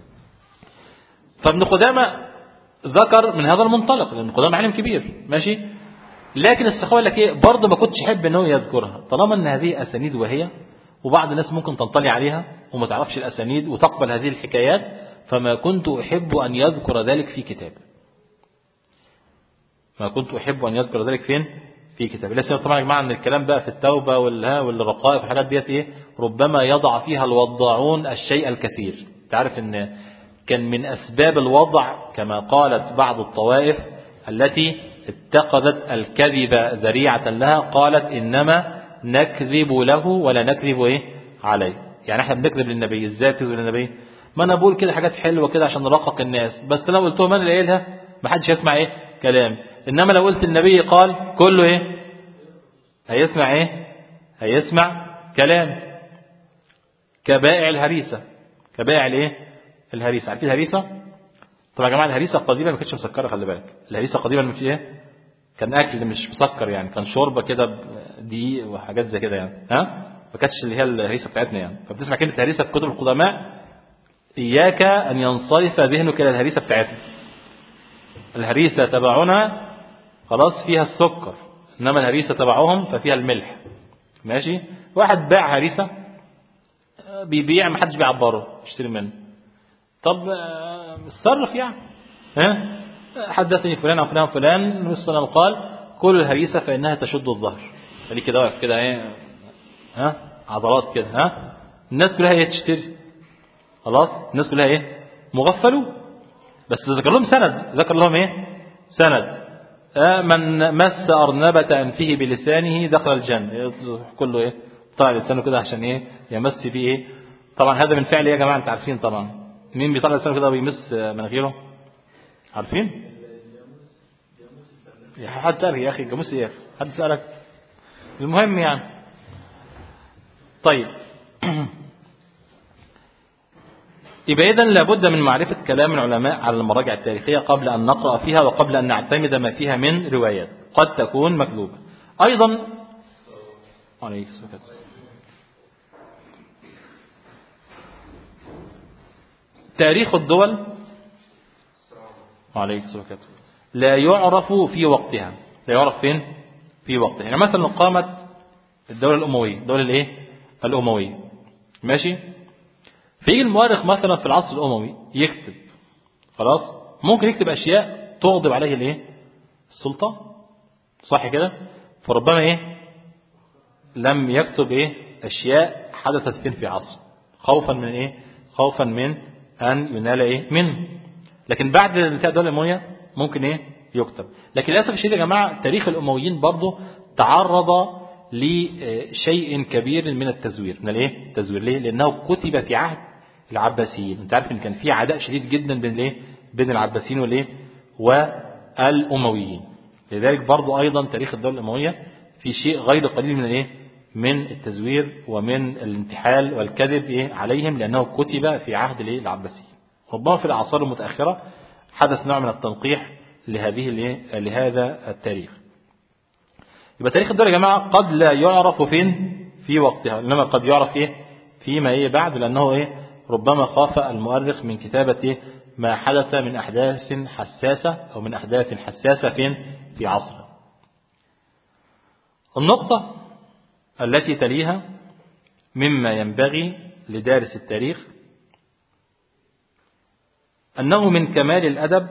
S1: فابن قدامه ذكر من هذا المنطلق لان قدامه علم كبير ماشي لكن السخاوة لك ايه برضه ما كنتش احب ان هو يذكرها طالما ان هذه اسانيد وهي وبعض الناس ممكن تنطلي عليها وما تعرفش الاسانيد وتقبل هذه الحكايات فما كنت احب ان يذكر ذلك في كتاب ما كنت احب ان يذكر ذلك فين في كتاب لا طبعا يا جماعه ان الكلام بقى في التوبه والها والرقائق والحاجات ديت ايه ربما يضع فيها الوضاعون الشيء الكثير تعرف ان كان من اسباب الوضع كما قالت بعض الطوائف التي اتخذت الكذب ذريعة لها قالت إنما نكذب له ولا نكذب إيه عليه يعني احنا بنكذب للنبي ازاي تكذب للنبي ما انا بقول كده حاجات حلوة كده عشان نرقق الناس بس لو قلتهم انا اللي قايلها ما حدش يسمع ايه كلام انما لو قلت النبي قال كله ايه هيسمع ايه هيسمع كلام كبائع الهريسة كبائع الايه الهريسة عارفين الهريسة طبعا يا جماعه الهريسه القديمه ما كانتش مسكره خلي بالك الهريسه القديمه مش ايه كان اكل مش مسكر يعني كان شوربه كده دقيق وحاجات زي كده يعني ها ما كانتش اللي هي الهريسه بتاعتنا يعني فبتسمع كلمه هريسه في كتب القدماء اياك ان ينصرف ذهنك الى الهريسه بتاعتنا الهريسه تبعنا خلاص فيها السكر انما الهريسه تبعهم ففيها الملح ماشي واحد باع هريسه بيبيع ما حدش بيعبره يشتري منه طب اتصرف يعني ها حدثني فلان عن فلان فلان النبي صلى الله عليه وسلم قال كل الهريسة فإنها تشد الظهر فليه كده واقف كده ايه ها عضلات كده ها الناس كلها ايه تشتري خلاص الناس كلها ايه مغفلوا بس ذكر لهم سند ذكر لهم ايه سند آه من مس أرنبة أنفه بلسانه دخل الجنة كله ايه طلع لسانه كده عشان ايه يمس فيه ايه طبعا هذا من فعل ايه يا جماعة انت عارفين طبعا مين بيطلع لسانه كده ويمس مناخيره عارفين يا حد سألك يا أخي جاموس إيه حد سألك المهم يعني طيب يبقى إذن لابد من معرفة كلام العلماء على المراجع التاريخية قبل أن نقرأ فيها وقبل أن نعتمد ما فيها من روايات قد تكون مكذوبة أيضا عليك تاريخ الدول عليك سبحانه لا يعرف في وقتها لا يعرف فين في وقتها يعني مثلا قامت الدولة الأموية الدولة الايه الأموية ماشي فيجي المؤرخ مثلا في العصر الأموي يكتب خلاص ممكن يكتب أشياء تغضب عليه الايه السلطان صح كده فربما ايه لم يكتب ايه أشياء حدثت فين في عصر خوفا من ايه خوفا من أن ينال ايه منه لكن بعد انتهاء الدولة الأموية ممكن ايه يكتب لكن للأسف الشديد يا جماعة تاريخ الأمويين برضه تعرض لشيء كبير من التزوير من الايه التزوير ليه لأنه كتب في عهد العباسيين انت عارف ان كان في عداء شديد جدا بين الايه بين العباسيين والايه والأمويين لذلك برضه أيضا تاريخ الدولة الأموية في شيء غير قليل من الايه من التزوير ومن الانتحال والكذب إيه عليهم لأنه كتب في عهد الايه العباسيين ربما في الأعصار المتأخرة حدث نوع من التنقيح لهذه لهذا التاريخ يبقى تاريخ الدولة يا جماعة قد لا يعرف فين في وقتها إنما قد يعرف إيه فيما إيه بعد لأنه إيه ربما خاف المؤرخ من كتابة إيه ما حدث من أحداث حساسة أو من أحداث حساسة فين في عصره النقطة التي تليها مما ينبغي لدارس التاريخ أنه من كمال الأدب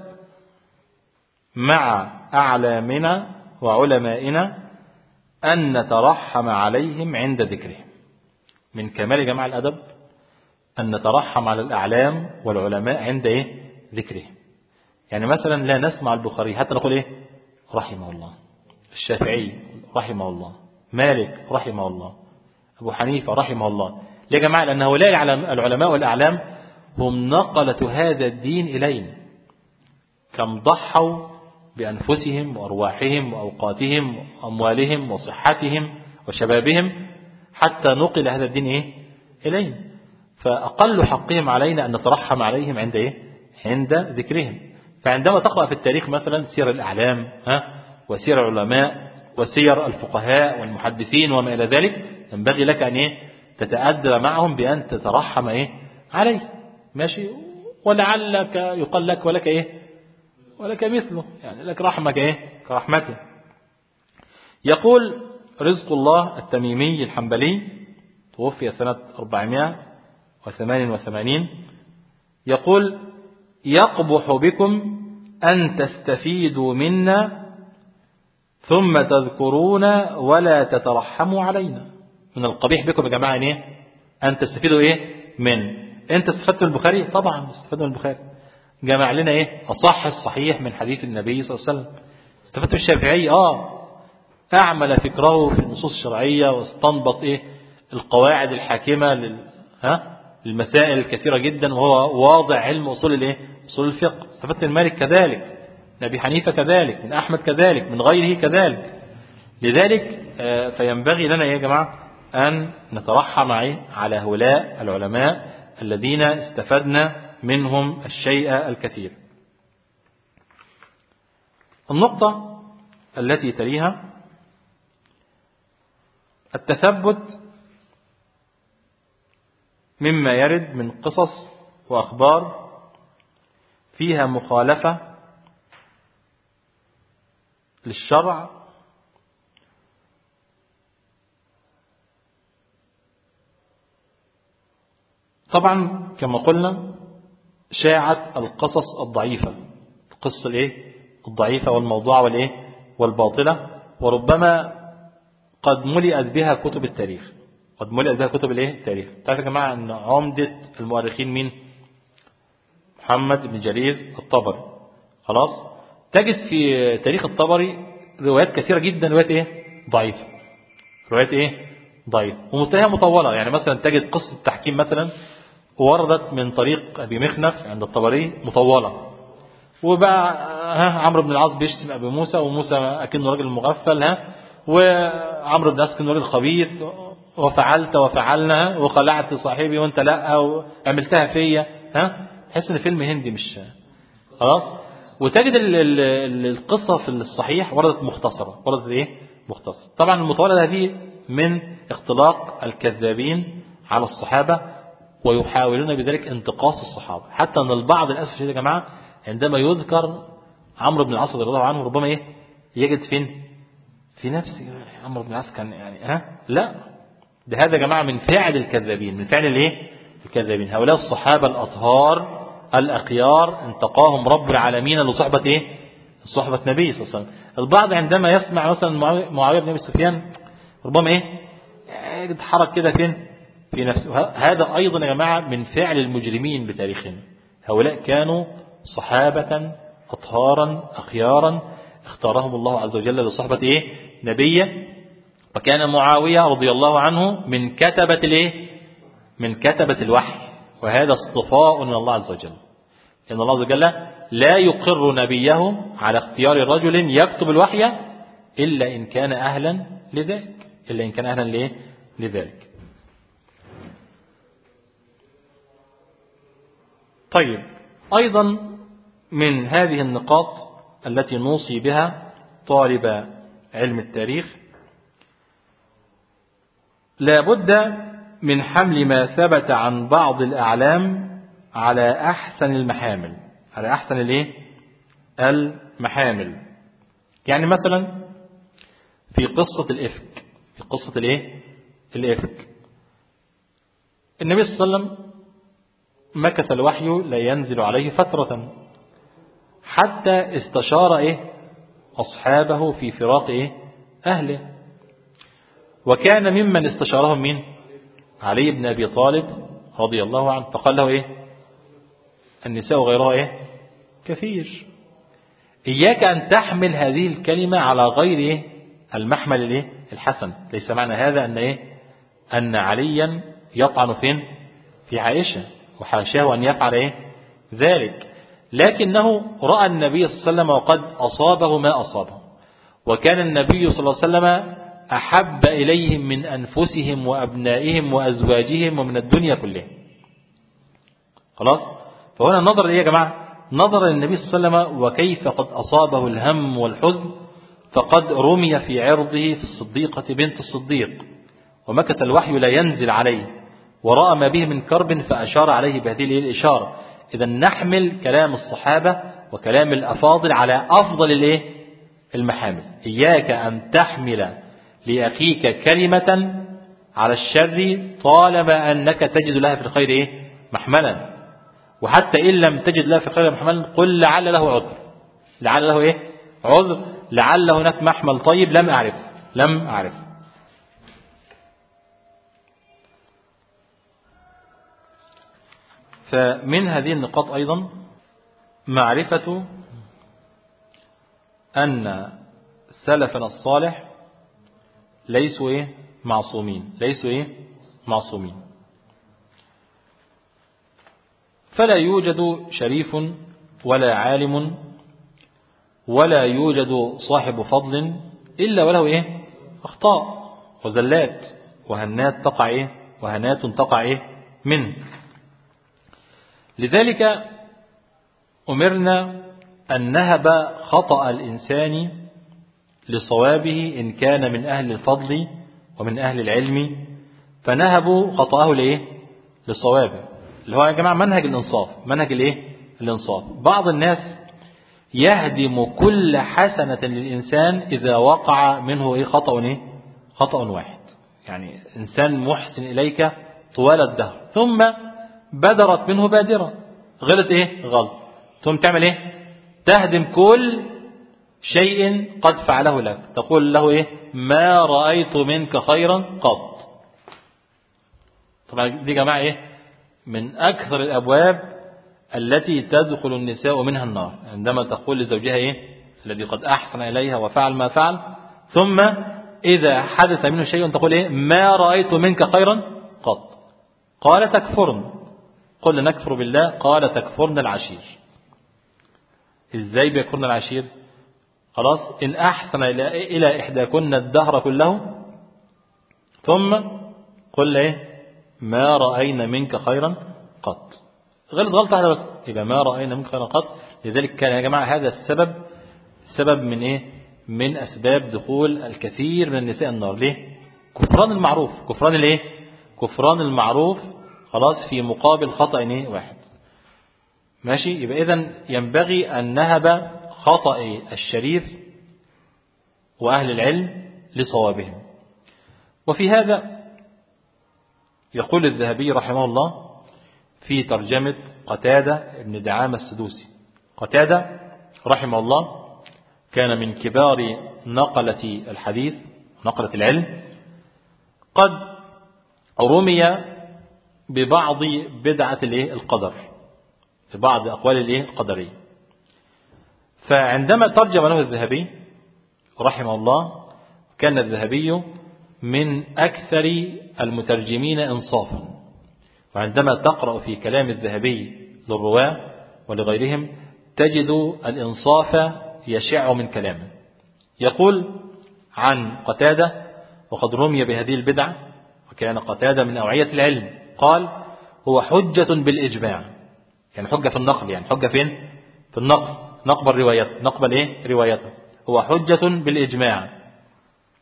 S1: مع أعلامنا وعلمائنا أن نترحم عليهم عند ذكرهم من كمال جماعة الأدب أن نترحم على الأعلام والعلماء عند إيه؟ ذكرهم يعني مثلا لا نسمع البخاري حتى نقول إيه رحمه الله الشافعي رحمه الله مالك رحمه الله أبو حنيفة رحمه الله يا جماعة لأن هؤلاء العلماء والأعلام هم نقلة هذا الدين إلينا كم ضحوا بأنفسهم وأرواحهم وأوقاتهم وأموالهم وصحتهم وشبابهم حتى نقل هذا الدين إيه؟ إلينا فأقل حقهم علينا أن نترحم عليهم عند إيه؟ عند ذكرهم فعندما تقرأ في التاريخ مثلا سير الأعلام ها؟ وسير العلماء وسير الفقهاء والمحدثين وما إلى ذلك ينبغي لك أن إيه؟ تتأدب معهم بأن تترحم إيه؟ عليه ماشي ولعلك يقال لك ولك إيه ولك مثله يعني لك رحمك إيه كرحمته يقول رزق الله التميمي الحنبلي توفي سنة 488 يقول يقبح بكم أن تستفيدوا منا ثم تذكرون ولا تترحموا علينا من القبيح بكم يا جماعة ايه أن تستفيدوا إيه من أنت استفدت من البخاري طبعا استفدت من البخاري جمع لنا إيه أصح الصحيح من حديث النبي صلى الله عليه وسلم استفدت من الشافعي آه أعمل فكره في النصوص الشرعية واستنبط إيه القواعد الحاكمة لل... ها المسائل الكثيرة جدا وهو واضع علم أصول الإيه أصول الفقه استفدت من مالك كذلك من أبي حنيفة كذلك من أحمد كذلك من غيره كذلك لذلك فينبغي لنا يا جماعة أن نترحم على هؤلاء العلماء الذين استفدنا منهم الشيء الكثير النقطة التي تليها التثبت مما يرد من قصص وأخبار فيها مخالفة للشرع طبعا كما قلنا شاعت القصص الضعيفة القصة الايه الضعيفة والموضوع والايه والباطلة وربما قد ملئت بها كتب التاريخ قد ملئت بها كتب الايه التاريخ تعرف يا جماعة ان عمدة المؤرخين مين محمد بن جرير الطبري خلاص تجد في تاريخ الطبري روايات كثيرة جدا روايات ايه ضعيفة روايات ايه ضعيفة ومنتهية مطولة يعني مثلا تجد قصة التحكيم مثلا وردت من طريق أبي مخنف عند الطبري مطولة وبقى ها عمرو بن العاص بيشتم أبي موسى وموسى أكنه راجل مغفل ها وعمرو بن العاص كأنه راجل خبيث وفعلت وفعلنا وخلعت صاحبي وانت لا وعملتها فيا ها تحس ان فيلم هندي مش خلاص وتجد ال ال القصة في الصحيح وردت مختصرة وردت ايه مختصرة طبعا المطولة هذه من اختلاق الكذابين على الصحابة ويحاولون بذلك انتقاص الصحابة حتى أن البعض للأسف يا جماعة عندما يذكر عمرو بن العاص رضي الله عنه ربما إيه يجد فين في نفسه عمرو بن العاص كان يعني ها لا ده هذا يا جماعة من فعل الكذابين من فعل الايه الكذابين هؤلاء الصحابة الأطهار الأخيار انتقاهم رب العالمين لصحبة ايه صحبة نبي صلى الله عليه وسلم البعض عندما يسمع مثلا معاوية بن أبي سفيان ربما ايه يتحرك كده فين في نفسه هذا أيضا يا جماعة من فعل المجرمين بتاريخنا هؤلاء كانوا صحابة أطهارا أخيارا اختارهم الله عز وجل لصحبة إيه نبيه وكان معاوية رضي الله عنه من كتبة الإيه من كتبة الوحي وهذا اصطفاء من الله عز وجل إن الله عز وجل لا يقر نبيه على اختيار رجل يكتب الوحي إلا إن كان أهلا لذلك إلا إن كان أهلا ليه لذلك طيب أيضا من هذه النقاط التي نوصي بها طالب علم التاريخ لابد من حمل ما ثبت عن بعض الأعلام على أحسن المحامل على أحسن الايه المحامل يعني مثلا في قصة الإفك في قصة الايه الإفك النبي صلى الله عليه وسلم مكث الوحي لا ينزل عليه فترة حتى استشار إيه أصحابه في فراق إيه أهله وكان ممن استشارهم مين علي بن أبي طالب رضي الله عنه فقال له إيه النساء غيرها إيه كثير إياك أن تحمل هذه الكلمة على غير إيه المحمل الإيه الحسن ليس معنى هذا أن إيه أن عليا يطعن فين في عائشة وحاشاه أن يفعل إيه ذلك لكنه رأى النبي صلى الله عليه وسلم وقد أصابه ما أصابه وكان النبي صلى الله عليه وسلم أحب إليهم من أنفسهم وأبنائهم وأزواجهم ومن الدنيا كلها خلاص فهنا النظر إيه يا جماعة نظر للنبي صلى الله عليه وسلم وكيف قد أصابه الهم والحزن فقد رمي في عرضه في الصديقة بنت الصديق ومكث الوحي لا ينزل عليه ورأى ما به من كرب فأشار عليه بهذه الإشارة إذا نحمل كلام الصحابة وكلام الأفاضل على أفضل الإيه؟ المحامل إياك أن تحمل لأخيك كلمة على الشر طالما أنك تجد لها في الخير إيه؟ محملا وحتى إن لم تجد لها في الخير محملا قل لعل له عذر لعل له إيه؟ عذر لعل هناك محمل طيب لم أعرف لم أعرف فمن هذه النقاط أيضا معرفة أن سلفنا الصالح ليسوا إيه معصومين ليسوا إيه معصومين فلا يوجد شريف ولا عالم ولا يوجد صاحب فضل إلا وله إيه أخطاء وزلات وهنات تقع إيه وهنات تقع إيه منه لذلك أمرنا أن نهب خطأ الإنسان لصوابه إن كان من أهل الفضل ومن أهل العلم فنهبوا خطأه لإيه لصوابه اللي هو يا جماعة منهج الإنصاف منهج الإيه الإنصاف بعض الناس يهدم كل حسنة للإنسان إذا وقع منه إيه خطأ إيه خطأ واحد يعني إنسان محسن إليك طوال الدهر ثم بدرت منه بادرة غلط إيه غلط ثم تعمل إيه تهدم كل شيء قد فعله لك تقول له إيه ما رأيت منك خيرا قط طبعا دي جماعة إيه من أكثر الأبواب التي تدخل النساء منها النار عندما تقول لزوجها إيه الذي قد أحسن إليها وفعل ما فعل ثم إذا حدث منه شيء تقول إيه ما رأيت منك خيرا قط قال تكفرن قل نكفر بالله قال تكفرن العشير إزاي بيكفرن العشير خلاص إن أحسن إلى, إلى إحداكن الدهر كله ثم قل إيه ما رأينا منك خيرا قط غلط غلطة واحدة بس يبقى ما رأينا منك خيرا قط لذلك كان يا جماعة هذا السبب سبب من إيه من أسباب دخول الكثير من النساء النار ليه كفران المعروف كفران الايه كفران المعروف خلاص في مقابل خطأ ايه واحد ماشي يبقى إذن ينبغي أن نهب خطأ الشريف وأهل العلم لصوابهم وفي هذا يقول الذهبي رحمه الله في ترجمة قتادة ابن دعامة السدوسي قتادة رحمه الله كان من كبار نقلة الحديث نقلة العلم قد رمي ببعض بدعة القدر في بعض أقوال الايه القدرية فعندما ترجم له الذهبي رحمه الله كان الذهبي من أكثر المترجمين إنصافا وعندما تقرأ في كلام الذهبي للرواة ولغيرهم تجد الإنصاف يشع من كلامه يقول عن قتادة وقد رمي بهذه البدعة وكان قتادة من أوعية العلم قال هو حجة بالإجماع يعني حجة في النقل يعني حجة فين في النقل نقبل روايته نقبل ايه روايته هو حجة بالإجماع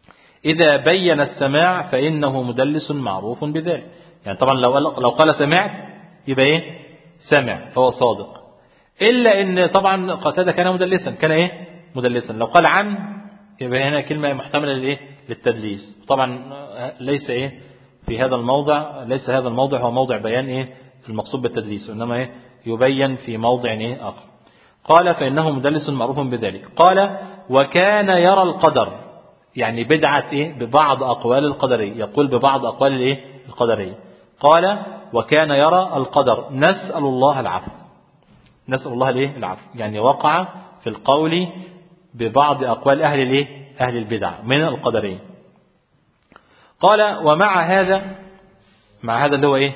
S1: إذا بين السماع فإنه مدلس معروف بذلك يعني طبعا لو قال, لو قال سمعت يبقى إيه سمع فهو صادق إلا إن طبعا قتادة كان مدلسا كان إيه مدلسا لو قال عن يبقى هنا كلمة محتملة للإيه للتدليس طبعا ليس إيه في هذا الموضع ليس هذا الموضع هو موضع بيان إيه المقصود بالتدليس إنما إيه يبين في موضع إيه آخر قال فإنه مدلس معروف بذلك قال وكان يرى القدر يعني بدعة إيه ببعض أقوال القدرية يقول ببعض أقوال الإيه القدرية قال وكان يرى القدر نسأل الله العفو نسأل الله الإيه العفو يعني وقع في القول ببعض أقوال أهل الإيه أهل البدع من القدرية قال ومع هذا مع هذا اللي هو إيه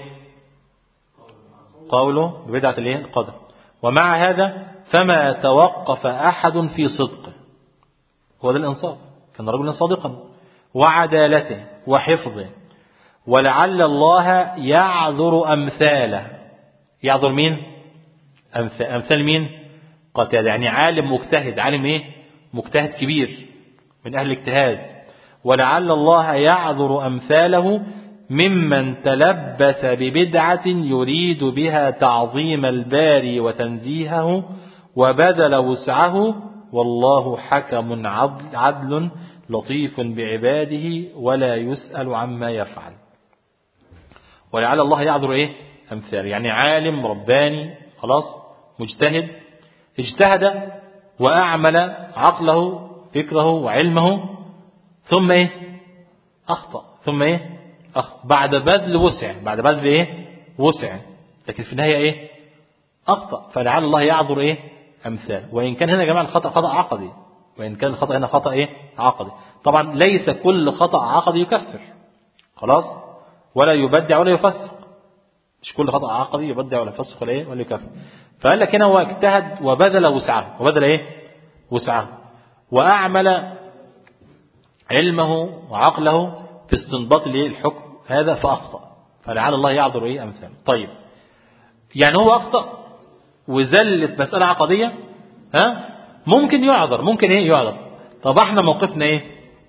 S1: قوله ببدعة الإيه القدر ومع هذا فما توقف أحد في صدقه هو ده الإنصاف كان رجلا صادقا وعدالته وحفظه ولعل الله يعذر أمثاله يعذر مين أمثال, أمثال مين قتادة يعني عالم مجتهد عالم إيه مجتهد كبير من أهل الاجتهاد ولعل الله يعذر أمثاله ممن تلبس ببدعة يريد بها تعظيم الباري وتنزيهه وبذل وسعه والله حكم عدل, عدل لطيف بعباده ولا يسأل عما يفعل ولعل الله يعذر ايه امثال يعني عالم رباني خلاص مجتهد اجتهد واعمل عقله فكره وعلمه ثم ايه اخطا ثم ايه أخطأ بعد بذل وسع بعد بذل ايه وسع لكن في النهايه ايه اخطا فلعل الله يعذر ايه امثال وان كان هنا يا جماعه الخطا خطا عقدي وان كان الخطا هنا خطا ايه عقدي طبعا ليس كل خطا عقدي يكفر خلاص ولا يبدع ولا يفسق مش كل خطأ عقدي يبدع ولا يفسق ولا ايه ولا يكفر فقال لك هنا هو اجتهد وبذل وسعه وبذل ايه وسعه واعمل علمه وعقله في استنباط الايه الحكم هذا فاخطا فلعل الله يعذر ايه امثال طيب يعني هو اخطا وزلت مساله عقديه ها ممكن يعذر ممكن ايه يعذر طب احنا موقفنا ايه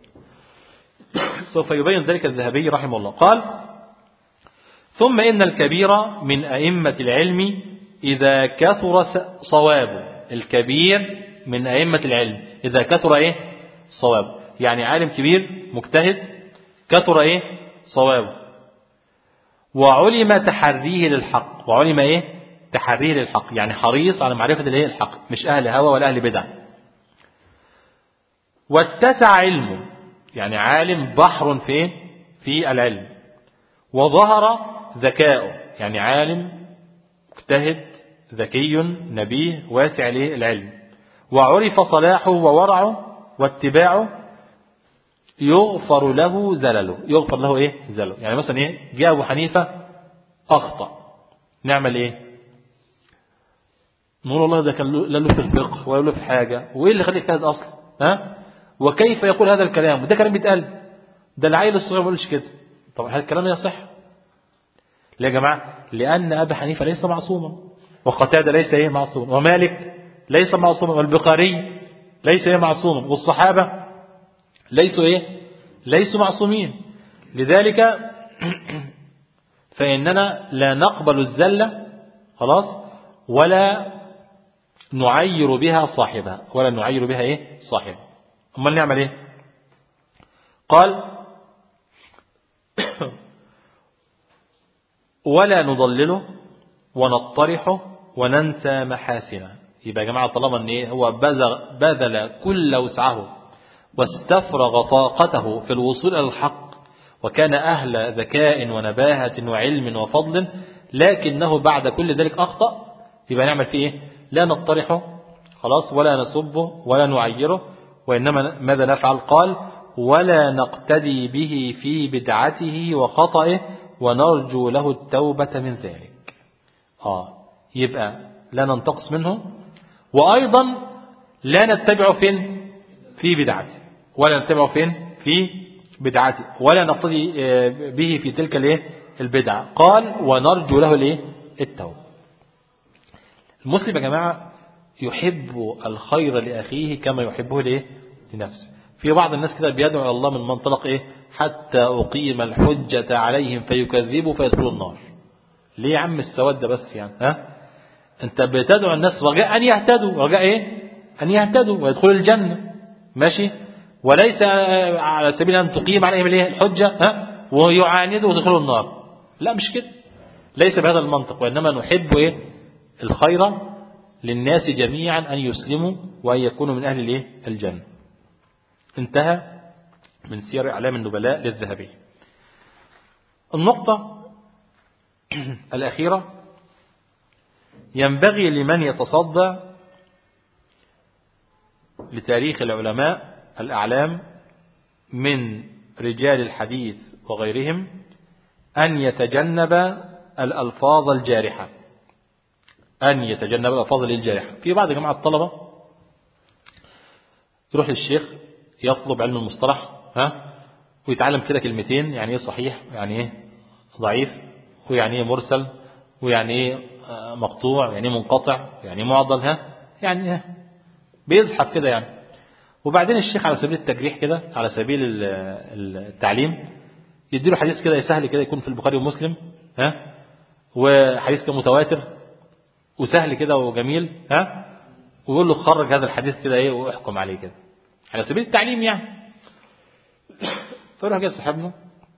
S1: سوف يبين ذلك الذهبي رحمه الله قال ثم إن الكبير من أئمة العلم إذا كثر صوابه الكبير من أئمة العلم إذا كثر إيه صوابه يعني عالم كبير مجتهد كثر إيه صوابه وعلم تحريه للحق وعلم إيه تحريه للحق يعني حريص على معرفة الإيه الحق مش أهل هوى ولا أهل بدع واتسع علمه يعني عالم بحر في في العلم وظهر ذكاؤه يعني عالم مجتهد ذكي نبيه واسع للعلم وعرف صلاحه وورعه واتباعه يغفر له زلله يغفر له ايه زلله يعني مثلا ايه جاء ابو حنيفه اخطا نعمل ايه نقول والله ده كان لا له في الفقه ولا له في حاجه وايه اللي خليه يجتهد اصلا ها وكيف يقول هذا الكلام وده كلام بيتقال ده العيل الصغير ما بيقولش كده طب هذا الكلام يصح ليه يا جماعه لان ابا حنيفه ليس معصوما وقتاده ليس ايه معصوما ومالك ليس معصوما والبخاري ليس ايه معصوما والصحابه ليسوا ايه ليسوا معصومين لذلك فاننا لا نقبل الزله خلاص ولا نعير بها صاحبها ولا نعير بها ايه صاحبها امال نعمل ايه قال ولا نضلله ونطرحه وننسى محاسنه يبقى يا جماعه طالما ان ايه هو بذل بذل كل وسعه واستفرغ طاقته في الوصول الى الحق وكان اهل ذكاء ونباهه وعلم وفضل لكنه بعد كل ذلك اخطا يبقى نعمل فيه ايه لا نطرحه خلاص ولا نسبه ولا نعيره وإنما ماذا نفعل قال ولا نقتدي به في بدعته وخطئه ونرجو له التوبة من ذلك آه يبقى لا ننتقص منه وأيضا لا نتبعه فين في بدعته ولا نتبعه فين في بدعته ولا نقتدي به في تلك الايه البدعة قال ونرجو له الايه التوبة المسلم يا جماعة يحب الخير لأخيه كما يحبه ليه لنفسه في بعض الناس كده بيدعو الله من منطلق ايه حتى أقيم الحجة عليهم فيكذبوا فيدخلوا النار ليه يا عم السواد ده بس يعني ها انت بتدعو الناس رجاء ان يهتدوا رجاء ايه ان يهتدوا ويدخلوا الجنة ماشي وليس على سبيل ان تقيم عليهم الايه الحجة ها ويعاندوا ويدخلوا النار لا مش كده ليس بهذا المنطق وانما نحب ايه الخير للناس جميعا ان يسلموا وان يكونوا من اهل الايه الجنة انتهى من سير اعلام النبلاء للذهبي النقطة الأخيرة ينبغي لمن يتصدى لتاريخ العلماء الأعلام من رجال الحديث وغيرهم أن يتجنب الألفاظ الجارحة أن يتجنب الألفاظ الجارحة في بعض جماعة الطلبة يروح للشيخ يطلب علم المصطلح ها ويتعلم كده كلمتين يعني ايه صحيح يعني ايه ضعيف ويعني ايه مرسل ويعني ايه مقطوع يعني ايه منقطع يعني ايه معضل ها يعني ايه بيزحف كده يعني وبعدين الشيخ على سبيل التجريح كده على سبيل التعليم يديله حديث كده سهل كده يكون في البخاري ومسلم ها وحديث كده متواتر وسهل كده وجميل ها ويقول له خرج هذا الحديث كده ايه واحكم عليه كده على سبيل التعليم يعني فيروح جاي صاحبنا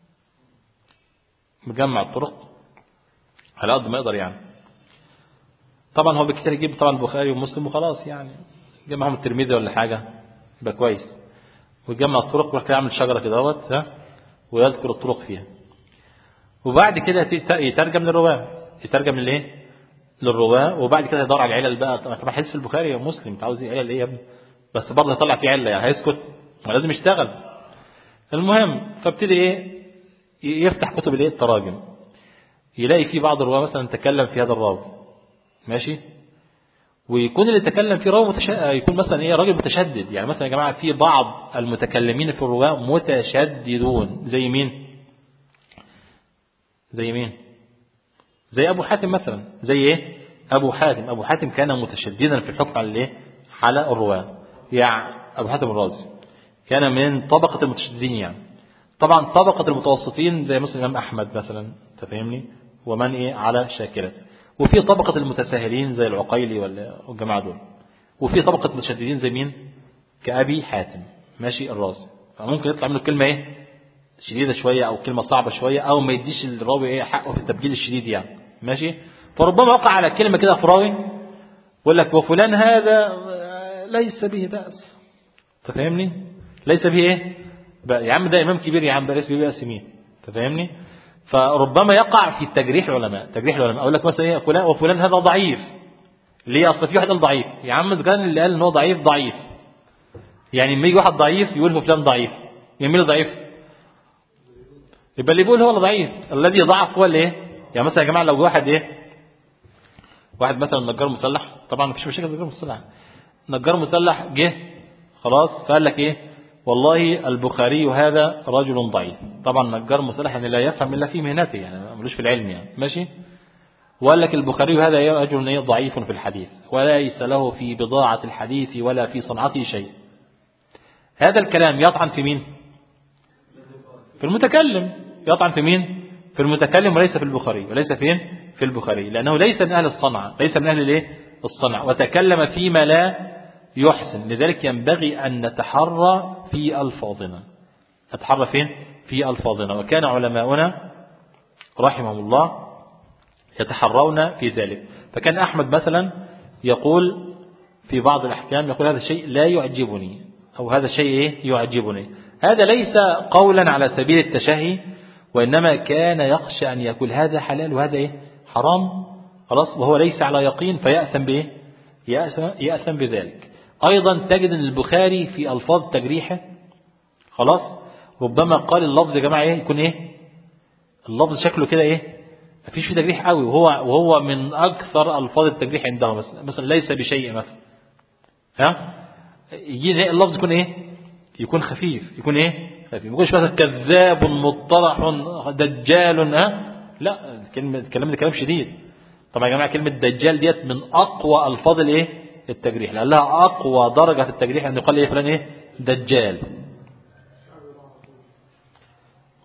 S1: مجمع الطرق على قد ما يقدر يعني طبعا هو بكتير يجيب طبعا البخاري ومسلم وخلاص يعني جمعهم الترمذي ولا حاجة يبقى كويس ويجمع الطرق ويروح كده يعمل شجرة كده اهوت ها ويذكر الطرق فيها وبعد كده يترجم للرواه يترجم للايه للرواه وبعد كده يدور على العلل بقى طبعا حديث البخاري ومسلم انت عاوز ايه علل ايه يا ابني بس برضه هيطلع فيه عله يعني هيسكت ما لازم يشتغل المهم فابتدي ايه يفتح كتب الايه التراجم يلاقي في بعض الرواه مثلا تكلم في هذا الراوي ماشي ويكون اللي تكلم فيه راوي متش... يكون مثلا ايه راجل متشدد يعني مثلا يا جماعه في بعض المتكلمين في الرواه متشددون زي مين زي مين زي ابو حاتم مثلا زي ايه ابو حاتم ابو حاتم كان متشددا في الحكم على الايه على الرواه يعني ابو حاتم الرازي كان من طبقه المتشددين يعني طبعا طبقه المتوسطين زي مثلا الامام احمد مثلا تفهمني ومن ايه على شاكلته وفي طبقة المتساهلين زي العقيلي والجماعة دول وفي طبقة المتشددين زي مين كأبي حاتم ماشي الرازي فممكن يطلع منه كلمة ايه شديدة شوية او كلمة صعبة شوية او ما يديش الراوي ايه حقه في التبجيل الشديد يعني ماشي فربما وقع على كلمة كده في راوي يقول لك وفلان هذا ليس به بأس تفهمني ليس به ايه يا عم ده امام كبير يا عم ده ليس به بأس مين تفهمني فربما يقع في تجريح العلماء تجريح العلماء اقول لك مثلا ايه فلان وفلان هذا ضعيف ليه اصل في واحد قال ضعيف يا عم اذا كان اللي قال ان هو ضعيف ضعيف يعني لما يجي واحد ضعيف يقول فلان ضعيف يمين له ضعيف يبقى اللي بيقول هو ضعيف الذي ضعف هو اللي ايه يعني مثلا يا جماعه لو واحد ايه واحد مثلا نجار مسلح طبعا مفيش مشاكل نجار مسلح نجار مسلح جه خلاص فقال لك ايه والله البخاري هذا رجل ضعيف طبعا نجار مسلح يعني لا يفهم الا في مهنته يعني ملوش في العلم يعني ماشي وقال لك البخاري هذا رجل ضعيف في الحديث وليس له في بضاعة الحديث ولا في صنعته شيء هذا الكلام يطعن في مين في المتكلم يطعن في مين في المتكلم وليس في البخاري وليس فين في البخاري لأنه ليس من أهل الصنعة ليس من أهل الايه الصنعة وتكلم فيما لا يحسن لذلك ينبغي أن نتحرى في ألفاظنا نتحرى فين في ألفاظنا وكان علماؤنا رحمهم الله يتحرون في ذلك فكان أحمد مثلا يقول في بعض الأحكام يقول هذا الشيء لا يعجبني أو هذا الشيء إيه يعجبني هذا ليس قولا على سبيل التشهي وإنما كان يخشى أن يقول هذا حلال وهذا إيه حرام خلاص وهو ليس على يقين فيأثم بإيه يأثم, يأثم بذلك أيضا تجد أن البخاري في ألفاظ تجريحه خلاص ربما قال اللفظ يا جماعة إيه يكون إيه اللفظ شكله كده إيه مفيش فيه تجريح قوي وهو وهو من أكثر ألفاظ التجريح عنده مثلا مثلا ليس بشيء مثلا ها يجي اللفظ يكون إيه يكون خفيف يكون إيه خفيف ما يكونش مثلا كذاب مطرح دجال ها لا كلمة الكلام ده كلام شديد طبعا يا جماعة كلمة دجال ديت من أقوى ألفاظ الإيه التجريح لأنها أقوى درجة في التجريح أن يقال إيه فلان إيه دجال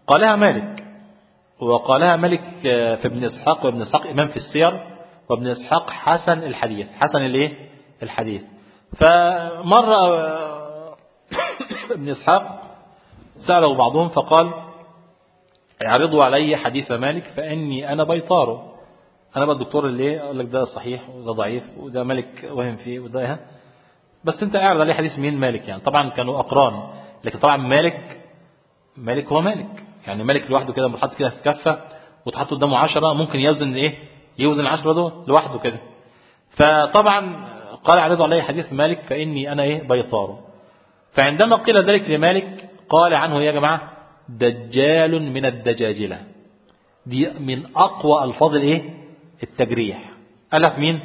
S1: قالها مالك وقالها مالك في ابن إسحاق وابن إسحاق إمام في السير وابن إسحاق حسن الحديث حسن الايه الحديث فمرة ابن إسحاق سأله بعضهم فقال اعرضوا علي حديث مالك فإني أنا بيطاره أنا بقى الدكتور اللي يقول لك ده صحيح وده ضعيف وده مالك وهم فيه وده ها بس انت اعرض عليه حديث مين مالك يعني طبعا كانوا أقران لكن طبعا مالك مالك هو مالك يعني مالك لوحده كده بتحط كده في كفة وتحط قدامه عشرة ممكن يوزن ايه يوزن العشرة ده لوحده كده فطبعا قال عرضوا علي حديث مالك فإني أنا ايه بيطاره فعندما قيل ذلك لمالك قال عنه يا جماعة دجال من الدجاجلة دي من أقوى ألفاظ الايه التجريح ألف مين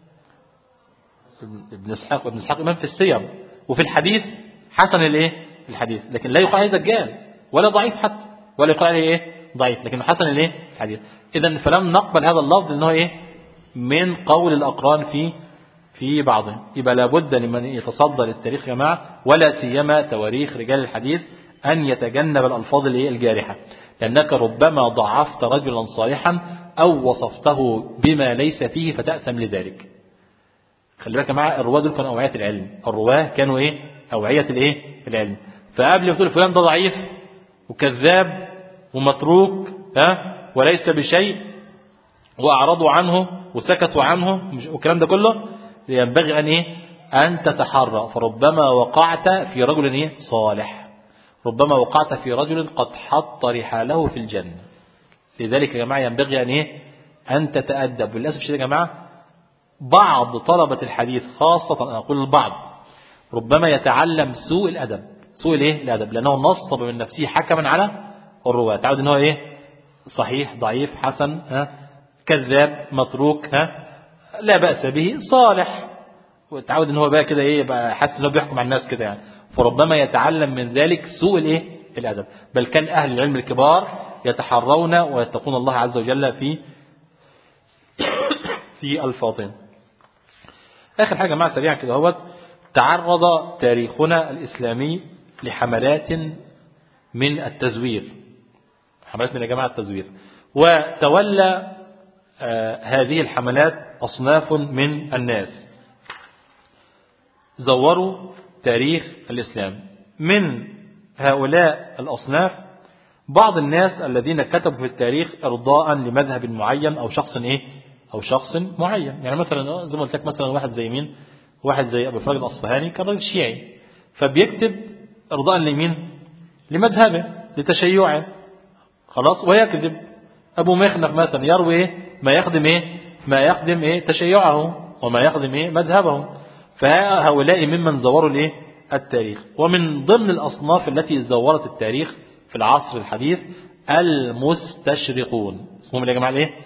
S1: ابن اسحاق وابن اسحاق إمام في السير وفي الحديث حسن الايه الحديث لكن لا يقال عليه دجال ولا ضعيف حتى ولا يقال عليه ايه ضعيف لكن حسن الايه الحديث اذا فلم نقبل هذا اللفظ لانه ايه من قول الاقران في في بعضهم يبقى لابد لمن يتصدى للتاريخ يا جماعه ولا سيما تواريخ رجال الحديث ان يتجنب الالفاظ الايه الجارحه لانك ربما ضعفت رجلا صالحا او وصفته بما ليس فيه فتاثم لذلك خلي بالك يا جماعه الرواه دول كانوا اوعيه العلم الرواه كانوا ايه اوعيه الايه العلم فقبل ما تقول فلان ده ضعيف وكذاب ومتروك ها وليس بشيء واعرضوا عنه وسكتوا عنه والكلام ده كله ينبغي ان ايه ان تتحرى فربما وقعت في رجل ايه صالح ربما وقعت في رجل قد حط رحاله في الجنه لذلك يا جماعه ينبغي ان ايه ان تتادب وللاسف الشديد يا جماعه بعض طلبة الحديث خاصة أقول البعض ربما يتعلم سوء الأدب سوء الايه الأدب لأنه نصب من نفسه حكما على الرواة تعود أنه إيه صحيح ضعيف حسن ها كذاب متروك ها لا بأس به صالح وتعود أنه بقى كده إيه بقى حاسس أنه بيحكم على الناس كده يعني فربما يتعلم من ذلك سوء الايه الأدب بل كان أهل العلم الكبار يتحرون ويتقون الله عز وجل في في الفاظهم آخر حاجة مع سريعا كده هو تعرض تاريخنا الإسلامي لحملات من التزوير حملات من يا جماعة التزوير وتولى آه هذه الحملات أصناف من الناس زوروا تاريخ الإسلام من هؤلاء الأصناف بعض الناس الذين كتبوا في التاريخ إرضاء لمذهب معين أو شخص إيه أو شخص معين يعني مثلا زي ما قلت لك مثلا واحد زي مين واحد زي أبو فرج الأصفهاني كان راجل شيعي فبيكتب إرضاء لمين لمذهبه لتشيعه خلاص ويكذب أبو مخنف مثلا يروي إيه ما يخدم إيه ما يخدم إيه تشيعه وما يخدم إيه مذهبه فهؤلاء ممن زوروا الإيه التاريخ ومن ضمن الأصناف التي زورت التاريخ في العصر الحديث المستشرقون اسمهم يا جماعة الايه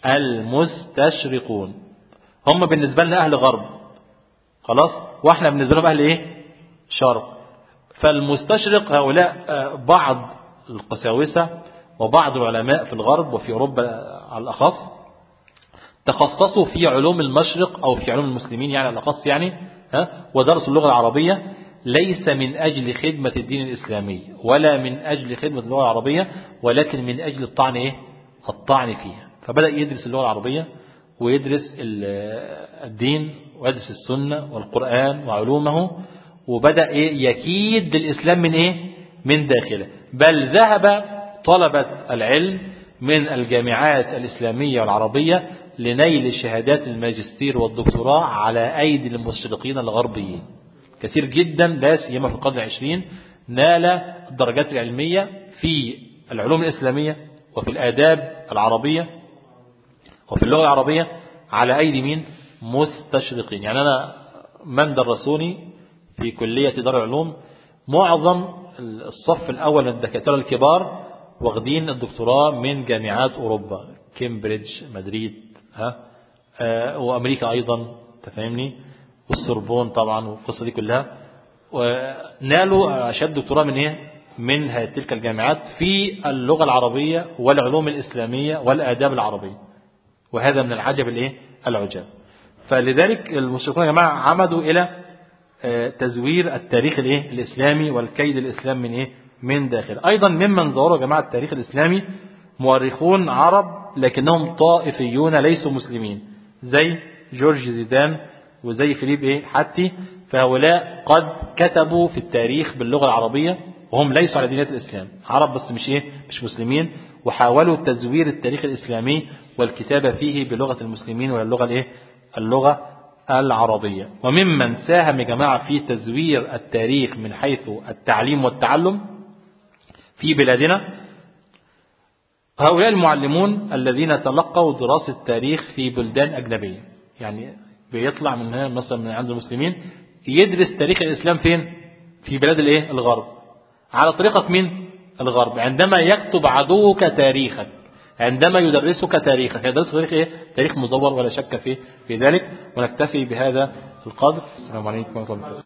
S1: المستشرقون هم بالنسبة لنا أهل غرب خلاص واحنا بالنسبة لهم أهل ايه شرق فالمستشرق هؤلاء بعض القساوسة وبعض العلماء في الغرب وفي أوروبا على الأخص تخصصوا في علوم المشرق أو في علوم المسلمين يعني على الأخص يعني ها ودرسوا اللغة العربية ليس من أجل خدمة الدين الإسلامي ولا من أجل خدمة اللغة العربية ولكن من أجل الطعن إيه؟ الطعن فيها فبدأ يدرس اللغة العربية ويدرس الدين ويدرس السنة والقرآن وعلومه وبدأ إيه يكيد للإسلام من إيه من داخله بل ذهب طلبة العلم من الجامعات الإسلامية والعربية لنيل شهادات الماجستير والدكتوراه على أيدي المشرقين الغربيين كثير جدا لا سيما في القرن العشرين نال الدرجات العلمية في العلوم الإسلامية وفي الآداب العربية وفي اللغة العربية على أيدي مين مستشرقين يعني أنا من درسوني في كلية دار العلوم معظم الصف الأول من الدكاترة الكبار واخدين الدكتوراه من جامعات أوروبا كامبريدج مدريد ها آه وأمريكا أيضا تفهمني والسربون طبعا والقصة دي كلها ونالوا أشد دكتوراه من إيه من تلك الجامعات في اللغة العربية والعلوم الإسلامية والآداب العربية وهذا من العجب الإيه العجاب فلذلك المشركون يا جماعة عمدوا إلى تزوير التاريخ الإيه الإسلامي والكيد الإسلام من إيه من داخل أيضا ممن زوروا جماعة التاريخ الإسلامي مؤرخون عرب لكنهم طائفيون ليسوا مسلمين زي جورج زيدان وزي فيليب إيه حتي فهؤلاء قد كتبوا في التاريخ باللغة العربية وهم ليسوا على دينية الإسلام عرب بس مش إيه مش مسلمين وحاولوا تزوير التاريخ الإسلامي والكتابة فيه بلغة المسلمين ولا اللغة الإيه اللغة العربية وممن ساهم يا جماعة في تزوير التاريخ من حيث التعليم والتعلم في بلادنا هؤلاء المعلمون الذين تلقوا دراسة التاريخ في بلدان أجنبية يعني بيطلع من هنا مثلا من عند المسلمين يدرس تاريخ الإسلام فين في بلاد الايه الغرب على طريقة مين الغرب عندما يكتب عدوك تاريخك عندما يدرسك تاريخك يدرس تاريخ ايه تاريخ مزور ولا شك فيه في ذلك ونكتفي بهذا القدر السلام عليكم ورحمة الله